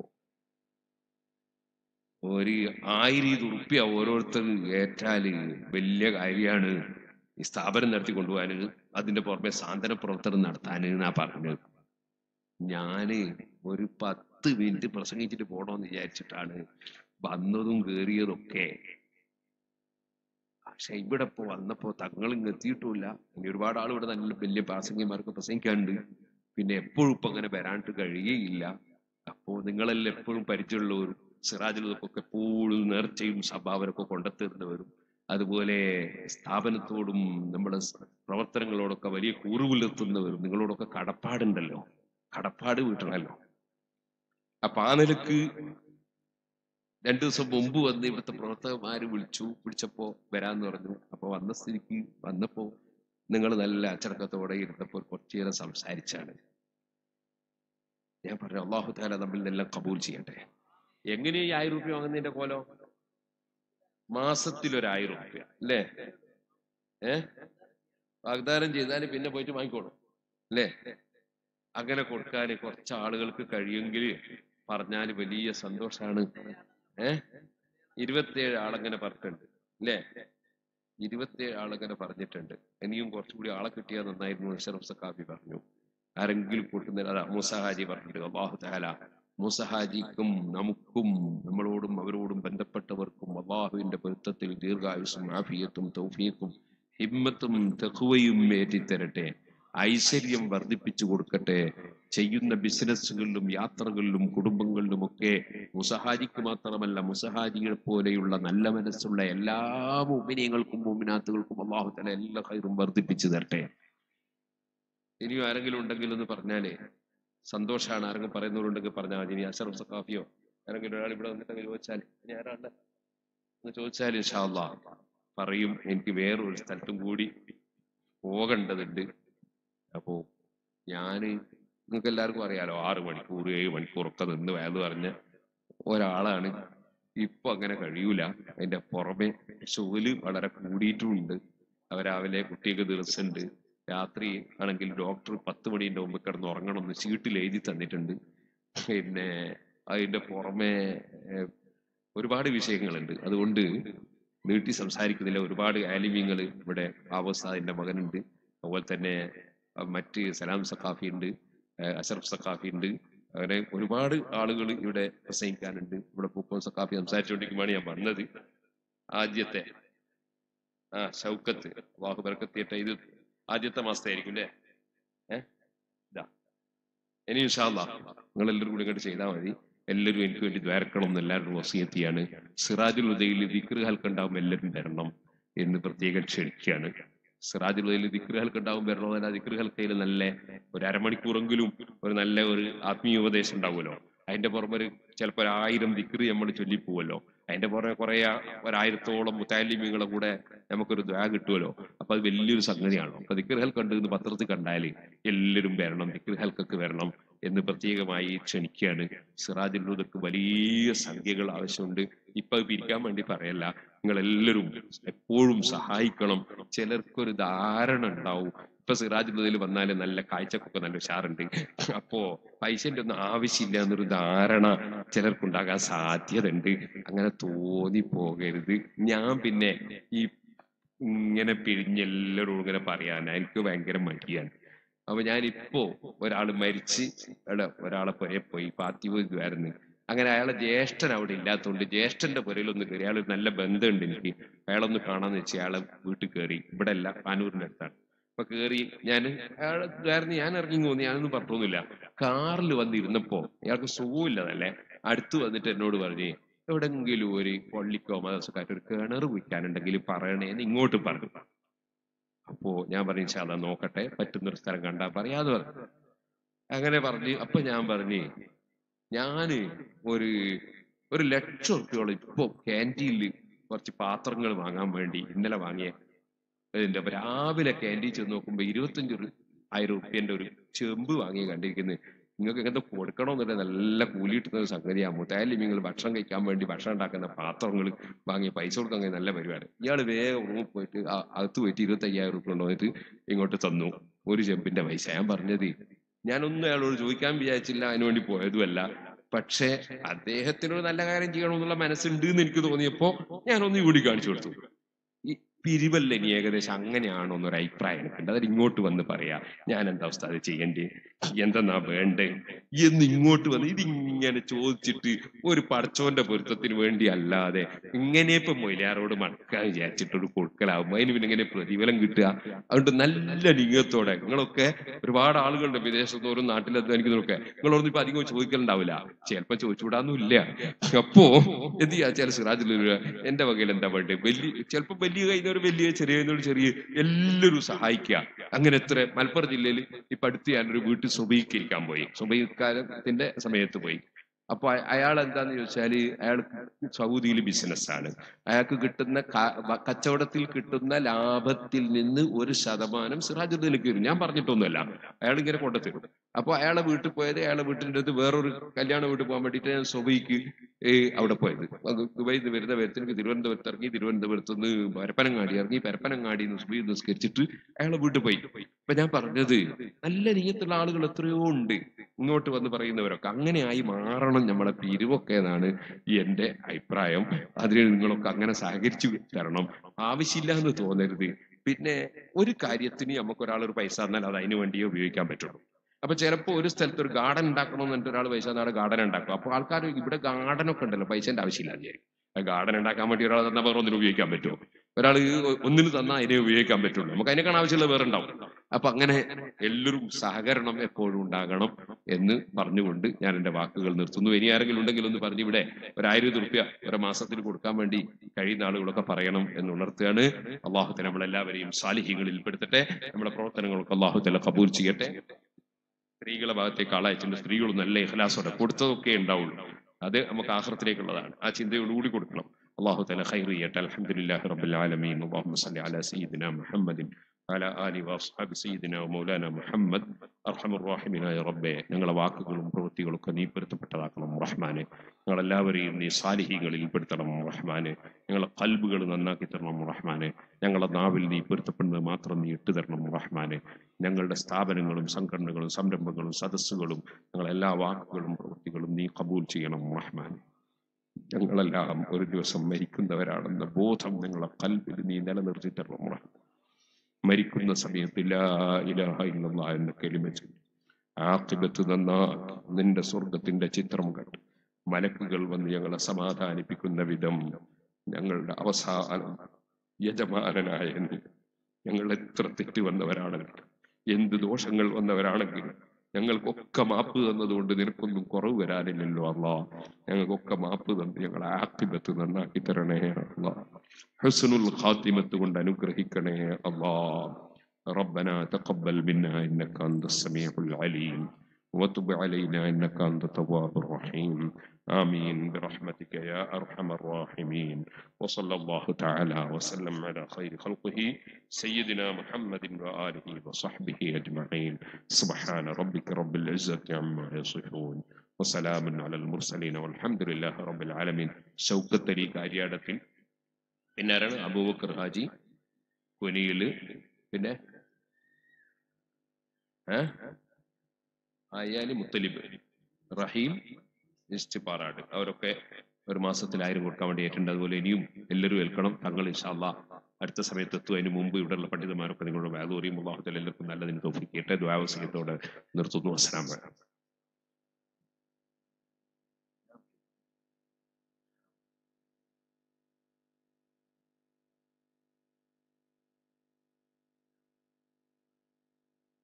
ഒരു ആയിരം ഉറുപ്പ്യ ഓരോരുത്തർ ഏറ്റാല് വലിയ കാര്യമാണ് ഈ സ്ഥാപനം നടത്തി കൊണ്ടുപോകാന് അതിന്റെ പുറമെ സാന്ത്വന പ്രവർത്തനം നടത്താന് എന്നാ പറഞ്ഞത് ഞാന് ഒരു പത്ത് മിനിറ്റ് പ്രസംഗിച്ചിട്ട് പോണോന്ന് വിചാരിച്ചിട്ടാണ് വന്നതും കേറിയതും ഒക്കെ പക്ഷെ ഇവിടെ ഇപ്പൊ വന്നപ്പോ തങ്ങൾ ഇങ്ങ് എത്തിയിട്ടുമില്ല ഇനി ഒരുപാട് ആൾ ഇവിടെ നല്ല വലിയ പ്രാസംഗികന്മാർക്ക് പ്രസംഗിക്കാനുണ്ട് പിന്നെ എപ്പോഴും ഇപ്പൊ അങ്ങനെ വരാണ്ട് കഴിയുകയില്ല അപ്പോ നിങ്ങളെല്ലാം എപ്പോഴും പരിചയമുള്ളവരും സിറാജുലൊക്കെ എപ്പോഴും നേർച്ചയും സംഭാവനൊക്കെ കൊണ്ടെത്തുന്നവരും അതുപോലെ സ്ഥാപനത്തോടും നമ്മുടെ സ് പ്രവർത്തനങ്ങളോടൊക്കെ വലിയ കൂറുപുലർത്തുന്നവരും നിങ്ങളോടൊക്കെ കടപ്പാടുണ്ടല്ലോ കടപ്പാട് വീട്ടണല്ലോ അപ്പൊ ആ നിലക്ക് രണ്ടു ദിവസം മുമ്പ് വന്ന് ഇവിടുത്തെ പ്രവർത്തകന്മാര് വിളിച്ചു വിളിച്ചപ്പോ വരാന്ന് പറഞ്ഞു അപ്പൊ വന്ന സ്ഥിതിക്ക് വന്നപ്പോ നിങ്ങൾ നല്ല അച്ചടക്കത്തോടെ ഇരുന്നപ്പോൾ കുറച്ചു നേരം സംസാരിച്ചാണ് ഞാൻ പറഞ്ഞു അള്ളാഹു താല നമ്മിൽ നിന്നെല്ലാം കബൂൽ ചെയ്യട്ടെ എങ്ങനെയാ ഈ ആയിരം റുപ്യ വാങ്ങുന്നതിന്റെ കോലോ മാസത്തിൽ ഒരു ആയിരം റുപ്യ അല്ലേ ഏ വാഗ്ദാനം ചെയ്താൽ പിന്നെ പോയിട്ട് വാങ്ങിക്കോളും അല്ലേ അങ്ങനെ കൊടുക്കാൻ കുറച്ച് ആളുകൾക്ക് കഴിയുമെങ്കിൽ പറഞ്ഞാൽ വലിയ സന്തോഷാണ് ഏ ഇരുപത്തിയേഴ് ആളങ്ങനെ പറഞ്ഞിട്ടുണ്ട് അല്ലേ ഇരുപത്തിയേഴ് ആളങ്ങനെ പറഞ്ഞിട്ടുണ്ട് ഇനിയും കുറച്ചുകൂടി ആളെ കിട്ടിയാൽ നന്നായിരുന്നു അഷറഫ് സക്കാബി പറഞ്ഞു ആരെങ്കിലും കൂട്ടുന്ന അതാ മൂസഹാജി പറഞ്ഞിട്ട് അള്ളാഹു താല മൂസഹാജിക്കും നമുക്കും നമ്മളോടും അവരോടും ബന്ധപ്പെട്ടവർക്കും അള്ളാഹുവിന്റെ പൊരുത്തത്തിൽ ദീർഘായുസും ആഫിയത്തും തൗഫീഖും ഹിമ്മത്തും തെഹുവയും ഏറ്റിത്തരട്ടെ ഐശ്വര്യം വർദ്ധിപ്പിച്ചു കൊടുക്കട്ടെ ചെയ്യുന്ന ബിസിനസ്സുകളിലും യാത്രകളിലും കുടുംബങ്ങളിലും ഒക്കെ മുസഹാജിക്ക് മാത്രമല്ല മുസഹാജികളെ പോലെയുള്ള നല്ല മനസ്സുള്ള എല്ലാ മോമിനിയങ്ങൾക്കും മോമിനാത്തുകൾക്കും അള്ളാഹു തല എല്ലാ കയറും വർദ്ധിപ്പിച്ചു തരട്ടെ ഇനിയും ആരെങ്കിലും ഉണ്ടെങ്കിൽ എന്ന് പറഞ്ഞാലേ സന്തോഷാണ് ആരെങ്കിലും പറയുന്നവരുണ്ടെങ്കിൽ പറഞ്ഞാൽ മതി ഇനി അഷറഫ് സഖാഫിയോ ആരെങ്കിലും ഒരാൾ ഇവിടെ വന്നിട്ട് ചോദിച്ചാൽ ഇനി ആരാണ്ട് എന്ന് ചോദിച്ചാൽ ഇൻഷാല്ലാ പറയും എനിക്ക് വേറൊരു സ്ഥലത്തും കൂടി പോകേണ്ടതുണ്ട് അപ്പോ ഞാന് നിങ്ങൾക്ക് എല്ലാവർക്കും അറിയാലോ ആറ് മണിക്കൂർ ഏഴ് മണിക്കൂറൊക്കെ നിന്ന് വയത് പറഞ്ഞ ഒരാളാണ് ഇപ്പൊ അങ്ങനെ കഴിയൂല അതിന്റെ പുറമെ ജോലി വളരെ കൂടിയിട്ടുമുണ്ട് അവ രാവിലെ കുട്ടിയൊക്കെ ദിവസമുണ്ട് രാത്രി ആണെങ്കിൽ ഡോക്ടർ പത്ത് മണിന്റെ മുമ്പ് കിടന്ന് ഉറങ്ങണമെന്ന് ചീട്ടിൽ എഴുതി തന്നിട്ടുണ്ട് പിന്നെ അതിന്റെ പുറമെ ഏഹ്, ഒരുപാട് വിഷയങ്ങളുണ്ട് അതുകൊണ്ട് നീട്ടി സംസാരിക്കുന്നില്ല ഒരുപാട് ആലിമ്യങ്ങൾ ഇവിടെ ആവസാദിന്റെ മകനുണ്ട് അതുപോലെ തന്നെ അഹ് മറ്റ് സലാം സഖാഫി ഉണ്ട് ഏഹ് അഷറഫ് സഖാഫി ഉണ്ട് അങ്ങനെ ഒരുപാട് ആളുകൾ ഇവിടെ പ്രസംഗിക്കാനുണ്ട് ഇവിടെ പൂക്കോൻ സഖാഫി സംസാരിച്ചുകൊണ്ടിരിക്കുമ്പോഴാണ് ഞാൻ വന്നത് ആദ്യത്തെ ആ ഷൗക്കത്ത് വാഹു ബർക്കത്തിയട്ടെ ഇത് ആദ്യത്തെ മാസത്തായിരിക്കും അല്ലേ ഏഹ് ഇതാ ഇനി ഇൻഷാല്ലാ നിങ്ങൾ എല്ലാവരും കൂടി ഇങ്ങോട്ട് ചെയ്താൽ മതി എല്ലാവരും എനിക്ക് വേണ്ടി ദ്വാരക്കണം എന്ന് എല്ലാവരും വസീയത്തിയാണ് സിറാജുൽ ഉദയിൽ ദിക്റ് ഹൽക്കുണ്ടാവും എല്ലാവരും വരണം എന്ന് പ്രത്യേകം ക്ഷണിക്കുകയാണ് സിറാജുൽ ഉദയിൽ ദിക്റ് ഹൽക്കുണ്ടാവും വരണമെന്നല്ല ദിക്റ് ഹൽക്കയിൽ നല്ല ഒരു അരമണിക്കൂറെങ്കിലും ഒരു നല്ല ഒരു ആത്മീയോപദേശം ഉണ്ടാവുമല്ലോ അതിന്റെ പുറമെ ഒരു ചിലപ്പോൾ ഒരു ആയിരം ദിക്റ് നമ്മൾ ചൊല്ലിപ്പോവല്ലോ അതിന്റെ പുറമെ കുറെ ഒരായിരത്തോളം മുത്താലിമ്യങ്ങളെ കൂടെ നമുക്കൊരു ദ്വാ കിട്ടുമല്ലോ അപ്പൊ അത് വലിയൊരു സംഗതിയാണ് അപ്പൊ ദിക്ർ ഹൽക്ക് ഉണ്ട് എന്ന് പത്രത്തിൽ കണ്ടാല് എല്ലാവരും വരണം ദിക്ർ ഹൽക്കൊക്കെ വരണം എന്ന് പ്രത്യേകമായി ക്ഷണിക്കുകയാണ് സിറാജുലുദക്ക് വലിയ സംഖ്യകൾ ആവശ്യമുണ്ട് ഇപ്പൊ അത് പിരിക്കാൻ വേണ്ടി പറയല്ല നിങ്ങൾ എല്ലാവരും എപ്പോഴും സഹായിക്കണം ചിലർക്കൊരു ധാരണ ഉണ്ടാവും ഇപ്പൊ സിറാജുലുദയിൽ വന്നാല് നല്ല കാഴ്ചക്കൊക്കെ നല്ല ഉഷാറുണ്ട് അപ്പോ പൈസന്റെ ഒന്നും ആവശ്യമില്ല എന്നൊരു ധാരണ ചിലർക്കുണ്ടാകാൻ സാധ്യതയുണ്ട് അങ്ങനെ തോന്നി പോകരുത് ഞാൻ പിന്നെ ഈ ഇങ്ങനെ പിഴിഞ്ഞ് എല്ലാവരോടും ഇങ്ങനെ പറയാൻ എനിക്ക് ഭയങ്കര മടിയാണ് അപ്പൊ ഞാൻ ഇപ്പോ ഒരാള് മരിച്ച് എടാ ഒരാളെ പുരയെ പോയി പാത്തി പോയിരുന്നു അങ്ങനെ അയാളെ ജ്യേഷ്ഠൻ അവിടെ ഇല്ലാത്തതുകൊണ്ട് ജ്യേഷ്ഠന്റെ പുരയിലൊന്ന് കയറി അയാൾ നല്ല ബന്ധമുണ്ട് എനിക്ക് അയാളൊന്ന് കാണാന്ന് വെച്ച് അയാളെ വീട്ടിൽ കയറി ഇവിടെ അല്ല പാനൂരിന്റെ അടുത്താണ് അപ്പൊ കേറി ഞാൻ അയാളെ കാരണം ഞാൻ ഇറങ്ങി തോന്നി ഞാനൊന്നും പറഞ്ഞൊന്നുമില്ല കാറിൽ വന്നിരുന്നപ്പോ അയാൾക്ക് സുഖമില്ലതല്ലേ അടുത്ത് വന്നിട്ട് എന്നോട് പറഞ്ഞു എവിടെങ്കിലും ഒരു പള്ളിക്കോ മദർസക്കായിട്ട് ഒരു കിണർ കുഴിക്കാനുണ്ടെങ്കിൽ പറയണേന്ന് ഇങ്ങോട്ട് പറഞ്ഞു അപ്പോ ഞാൻ പറഞ്ഞു സാധാ നോക്കട്ടെ പറ്റുന്നൊരു സ്ഥലം കണ്ടാ പറയാതെ പറഞ്ഞു അങ്ങനെ പറഞ്ഞ് അപ്പൊ ഞാൻ പറഞ്ഞു ഞാന് ഒരു ഒരു ലക്ഷം റുപ്യോളം ഇപ്പൊ ക്യാൻറ്റീനിൽ കുറച്ച് പാത്രങ്ങൾ വാങ്ങാൻ വേണ്ടി ഇന്നലെ വാങ്ങിയ ഇതിന്റെ അപ്പൊ രാവിലെ ക്യാൻറ്റീൻ ചെന്ന് നോക്കുമ്പോ ഇരുപത്തഞ്ച് ഒരു ആയിരം റുപ്യന്റെ ഒരു ചെമ്പ് വാങ്ങി കണ്ടിരിക്കുന്നത് നിങ്ങൾക്ക് ഇങ്ങനത്തെ കൊടുക്കണമെന്നില്ല നല്ല കൂലി കിട്ടുന്ന ഒരു സംഗതിയാണ് മുത്തായാലും നിങ്ങൾ ഭക്ഷണം കഴിക്കാൻ വേണ്ടി ഭക്ഷണം ഉണ്ടാക്കുന്ന പാത്രങ്ങൾ വാങ്ങി പൈസ കൊടുക്കാൻ കഴിയുന്ന നല്ല പരിപാടി ഇയാൾ വേഗം റൂമിൽ പോയിട്ട് ആ- അകത്ത് പോയിട്ട് ഇരുപത്തി അയ്യായിരം റുപ്യ കൊണ്ടുവന്നിട്ട് ഇങ്ങോട്ട് തന്നു ഒരു ചെമ്പിന്റെ പൈസ ഞാൻ പറഞ്ഞത് ഞാനൊന്നും അയാളോട് ചോദിക്കാൻ വിചാരിച്ചില്ല അതിനു വേണ്ടി പോയതുമല്ല പക്ഷേ അദ്ദേഹത്തിനൊരു നല്ല കാര്യം ചെയ്യണമെന്നുള്ള മനസ്സുണ്ട് എന്ന് എനിക്ക് തോന്നിയപ്പോ ഞാനൊന്ന് കൂടി കാണിച്ചു കൊടുത്തു ഈ പിരിവല്ല ഇനി ഏകദേശം അങ്ങനെയാണോ എന്നൊരു അഭിപ്രായം എനിക്കുണ്ട് അതിൽ ഇങ്ങോട്ട് വന്ന് പറയാ ഞാൻ എന്താ അവസ്ഥ അത് ചെയ്യണ്ടേ എന്തെന്നാ വേണ്ടേ എന്ന് ഇങ്ങോട്ട് വന്ന് ഇതിങ്ങനെ ചോദിച്ചിട്ട് ഒരു പടച്ചോന്റെ പൊരുത്തത്തിന് വേണ്ടി അല്ലാതെ ഇങ്ങനെ ഇപ്പൊ മൊയിലാരോട് മടക്കാൻ വിചാരിച്ചിട്ടൊരു കൊടുക്കലാവുമ്പോ അതിന് പിന്നെ ഇങ്ങനെ പ്രതിഫലം കിട്ടുക അതുകൊണ്ട് നല്ല നീയത്തോടെ നിങ്ങളൊക്കെ ഒരുപാട് ആളുകളുണ്ട് വിദേശത്ത് ഓരോ നാട്ടിലെത്താൻ എനിക്ക് നോക്കെ നിങ്ങളൊന്നും ഇപ്പൊ അധികം ചോദിക്കലുണ്ടാവില്ല ചിലപ്പോ ചോദിച്ചുവിടാന്നും ഇല്ല അപ്പോ എന്ത് ചെയ്യാ ചില സിറാജിൽ എന്റെ വകയിൽ എന്താ വേണ്ടത് വലിയ ചിലപ്പോ വലിയ കയ്യിൽ വലിയ ചെറിയ കയ്യിന്നൊരു ചെറിയ എല്ലാവരും സഹായിക്കുക അങ്ങനെ എത്ര മലപ്പുറം ജില്ലയിൽ ഇപ്പൊ അടുത്ത് ഞാനൊരു വീട്ടിൽ സുബൈക്കിരിക്കാൻ പോയി സുബൈക്കാലത്തിന്റെ സമയത്ത് പോയി അപ്പൊ അയ- അയാൾ എന്താന്ന് ചോദിച്ചാല് അയാൾ സൗദിയിൽ ബിസിനസ്സാണ് അയാൾക്ക് കിട്ടുന്ന ക- വ- കച്ചവടത്തിൽ കിട്ടുന്ന ലാഭത്തിൽ നിന്ന് ഒരു ശതമാനം സിറാജുദ്ദീനിലേക്ക് വരും ഞാൻ പറഞ്ഞിട്ടൊന്നുമല്ല അയാൾ ഇങ്ങനെ കൊണ്ടുത്തരും അപ്പൊ അയാളെ വീട്ടിൽ പോയത് അയാളെ വീട്ടിൻ്റെ അടുത്ത് വേറൊരു കല്യാണ വീട്ടിൽ പോകാൻ വേണ്ടിയിട്ട് ഞാൻ സുബൈക്ക് ഏ, അവിടെ പോയത് അത് ദുബൈയിൽ നിന്ന് വരുന്ന വരത്തിലേക്ക് തിരുവനന്തപുരത്ത് ഇറങ്ങി തിരുവനന്തപുരത്ത് നിന്ന് പരപ്പനങ്ങാടി ഇറങ്ങി പരപ്പനങ്ങാടി നിന്ന് സുബൈ നിസ്കരിച്ചിട്ട് അയാളെ വീട്ടിൽ പോയി ഇപ്പൊ ഞാൻ പറഞ്ഞത് നല്ല നീയത്തുള്ള ആളുകൾ എത്രയോ ഉണ്ട് ഇങ്ങോട്ട് വന്ന് പറയുന്നവരൊക്കെ അങ്ങനെയായി മാറണം നമ്മളെ പിരിവൊക്കെ എന്നാണ് ഈ എന്റെ അഭിപ്രായം അതിന് നിങ്ങളൊക്കെ അങ്ങനെ സഹകരിച്ചു തരണം ആവശ്യമില്ല എന്ന് തോന്നരുത് പിന്നെ ഒരു കാര്യത്തിന് നമുക്ക് ഒരാൾ ഒരു പൈസ തന്നാൽ അത് അതിനു വേണ്ടിയേ ഉപയോഗിക്കാൻ പറ്റുള്ളൂ അപ്പൊ ചിലപ്പോൾ ഒരു സ്ഥലത്ത് ഒരു ഗാർഡൻ ഉണ്ടാക്കണം എന്ന് പറഞ്ഞിട്ട് ഒരാൾ പൈസ തന്നാൽ ഗാർഡൻ ഉണ്ടാക്കും അപ്പൊ ആൾക്കാർ ഇവിടെ ഗാർഡൻ ഒക്കെ ഉണ്ടല്ലോ പൈസന്റെ ആവശ്യമില്ല വിചാരിക്കും ഗാർഡൻ ഉണ്ടാക്കാൻ വേണ്ടി ഒരാൾ തന്നാൽ വേറെ ഒന്നിനും ഉപയോഗിക്കാൻ പറ്റുമോ ഒരാൾ ഒന്നിന് തന്നാൽ അതിനെ ഉപയോഗിക്കാൻ പറ്റുള്ളൂ നമുക്ക് അതിനേക്കാൾ ആവശ്യമുള്ള വേറെ ഉണ്ടാവും അപ്പൊ അങ്ങനെ എല്ലാവരും സഹകരണം എപ്പോഴും ഉണ്ടാകണം എന്ന് പറഞ്ഞുകൊണ്ട് ഞാൻ എന്റെ വാക്കുകൾ നിർത്തുന്നു ഇനി ആരെങ്കിലും ഉണ്ടെങ്കിൽ ഒന്ന് പറഞ്ഞു ഇവിടെ ഒരു ആയിരം റുപ്യ ഒരു മാസത്തിൽ കൊടുക്കാൻ വേണ്ടി കഴിയുന്ന ആളുകളൊക്കെ പറയണം എന്ന് ഉണർത്തുകയാണ് അള്ളാഹുത്തെ നമ്മളെല്ലാവരെയും സാലിഹ്യങ്ങളിൽ പെടുത്തട്ടെ നമ്മുടെ പ്രവർത്തനങ്ങളൊക്കെ അള്ളാഹുത്തല കബൂൽ ചെയ്യട്ടെ സ്ത്രീകളെ ഭാഗത്തേക്ക് ആളയച്ചിട്ടുണ്ട് സ്ത്രീകൾ നല്ല ഇഖലാസോടെ കൊടുത്തതൊക്കെ ഉണ്ടാവുള്ളൂ അത് നമുക്ക് ആഹ്റത്തിലേക്കുള്ളതാണ് ആ ചിന്തയോടുകൂടി കൊടുക്കണം അള്ളാഹു തല ഖൈർ ചെയ്യട്ടെ അൽഹംദുലില്ലാഹി റബ്ബിൽ ആലമീൻ അല്ലാഹുമ്മ സല്ലി അലാ സയ്യിദിനാ മുഹമ്മദിൻ വഅലാ ആലി വഅസ്ഹാബി സയ്യിദിനാ മൗലാന മുഹമ്മദ് അർഹമർ റഹീമിനായ റബ്ബേ ഞങ്ങളെ വാക്കുകളും പ്രവൃത്തികളും ഒക്കെ നീ പൊരുത്തപ്പെട്ടതാക്കണം റഹ്മാനെ ഞങ്ങളെല്ലാവരെയും നീ സാലിഹീങ്ങളിൽ പെടുത്തണം റഹ്മാനെ ഞങ്ങളെ കൽബുകൾ നന്നാക്കി തരണം റഹ്മാനെ ഞങ്ങളെ നാവിൽ നീ പൊരുത്തപ്പെടുന്നത് മാത്രം നീ ഇട്ടു തരണം റഹ്മാനെ ഞങ്ങളുടെ സ്ഥാപനങ്ങളും സംഘടനകളും സംരംഭങ്ങളും സദസ്സുകളും ഞങ്ങളെല്ലാ വാക്കുകളും പ്രവൃത്തികളും നീ കബൂൽ ചെയ്യണം റഹ്മാൻ ഞങ്ങളെല്ലാം ഒരു ദിവസം മരിക്കുന്നവരാണെന്ന ബോധം ഞങ്ങളെ കൽബിൽ നീ നിലനിർത്തി തരണം റഹ്മാൻ മരിക്കുന്ന സമയത്ത് ലാ ഇലാഹ ഇല്ലല്ലാ എന്ന കെളിമ ചൊല്ലി ആഖിബത്ത് നന്നാക്കി നിന്റെ സ്വർഗത്തിന്റെ ചിത്രം കണ്ട് മലക്കുകൾ വന്ന് ഞങ്ങളെ സമാധാനിപ്പിക്കുന്ന വിധം ഞങ്ങളുടെ അവസാനം യജമാനനായ നീ ഞങ്ങൾ എത്ര തെറ്റ് വന്നവരാണെങ്കിലും എന്ത് ദോഷങ്ങൾ വന്നവരാണെങ്കിലും ഞങ്ങൾക്കൊക്കെ മാപ്പ് തന്നതുകൊണ്ട് നിനക്കൊന്നും കുറവ് വരാനില്ലല്ലോ അള്ളാ ഞങ്ങൾക്കൊക്കെ മാപ്പ് തന്ന് ഞങ്ങളെ ആക്കിബത്ത് നന്നാക്കി തരണേ അള്ളാ ഹുസ്നുൽ ഖാത്തിമത്ത് കൊണ്ട് അനുഗ്രഹിക്കണേ അള്ളാ ربنا تقبل منا انك انت السميع العليم وتب علينا انك انت التواب الرحيم امين برحمتك يا ارحم الراحمين وصلى الله تعالى وسلم على خير خلقه سيدنا محمد واله وصحبه اجمعين سبحان ربك رب العزه عما يصفون وسلام على المرسلين والحمد لله رب العالمين شوكة لي കാര്യാടത്തിൽ പിന്നെ ആരാണ് അബൂബക്കർ ഹാജി കുനിയില് പിന്നെ ഏ? ആയാലി മുത്തലിബ് റഹീം ഇസ്റ്റിപ്പാറാട് അവരൊക്കെ ഒരു മാസത്തിൽ ആയിരം കൊടുക്കാൻ വേണ്ടി ഏറ്റുണ്ട് അതുപോലെ ഇനിയും എല്ലാവരും ഏൽക്കണം തങ്ങൾ ഇൻഷാല്ല അടുത്ത സമയത്ത് എത്തും അതിന് മുമ്പ് ഇവിടെയുള്ള പണ്ഡിതന്മാരൊക്കെ നിങ്ങളുടെ വേദോറിയും അള്ളാഹുത്തൽ എല്ലാവർക്കും നല്ലതിന് തോഫിക്കട്ടെ ദ്വാവസീയത്തോടെ നിർത്തുന്നു അസ്സലാം വലൈക്കും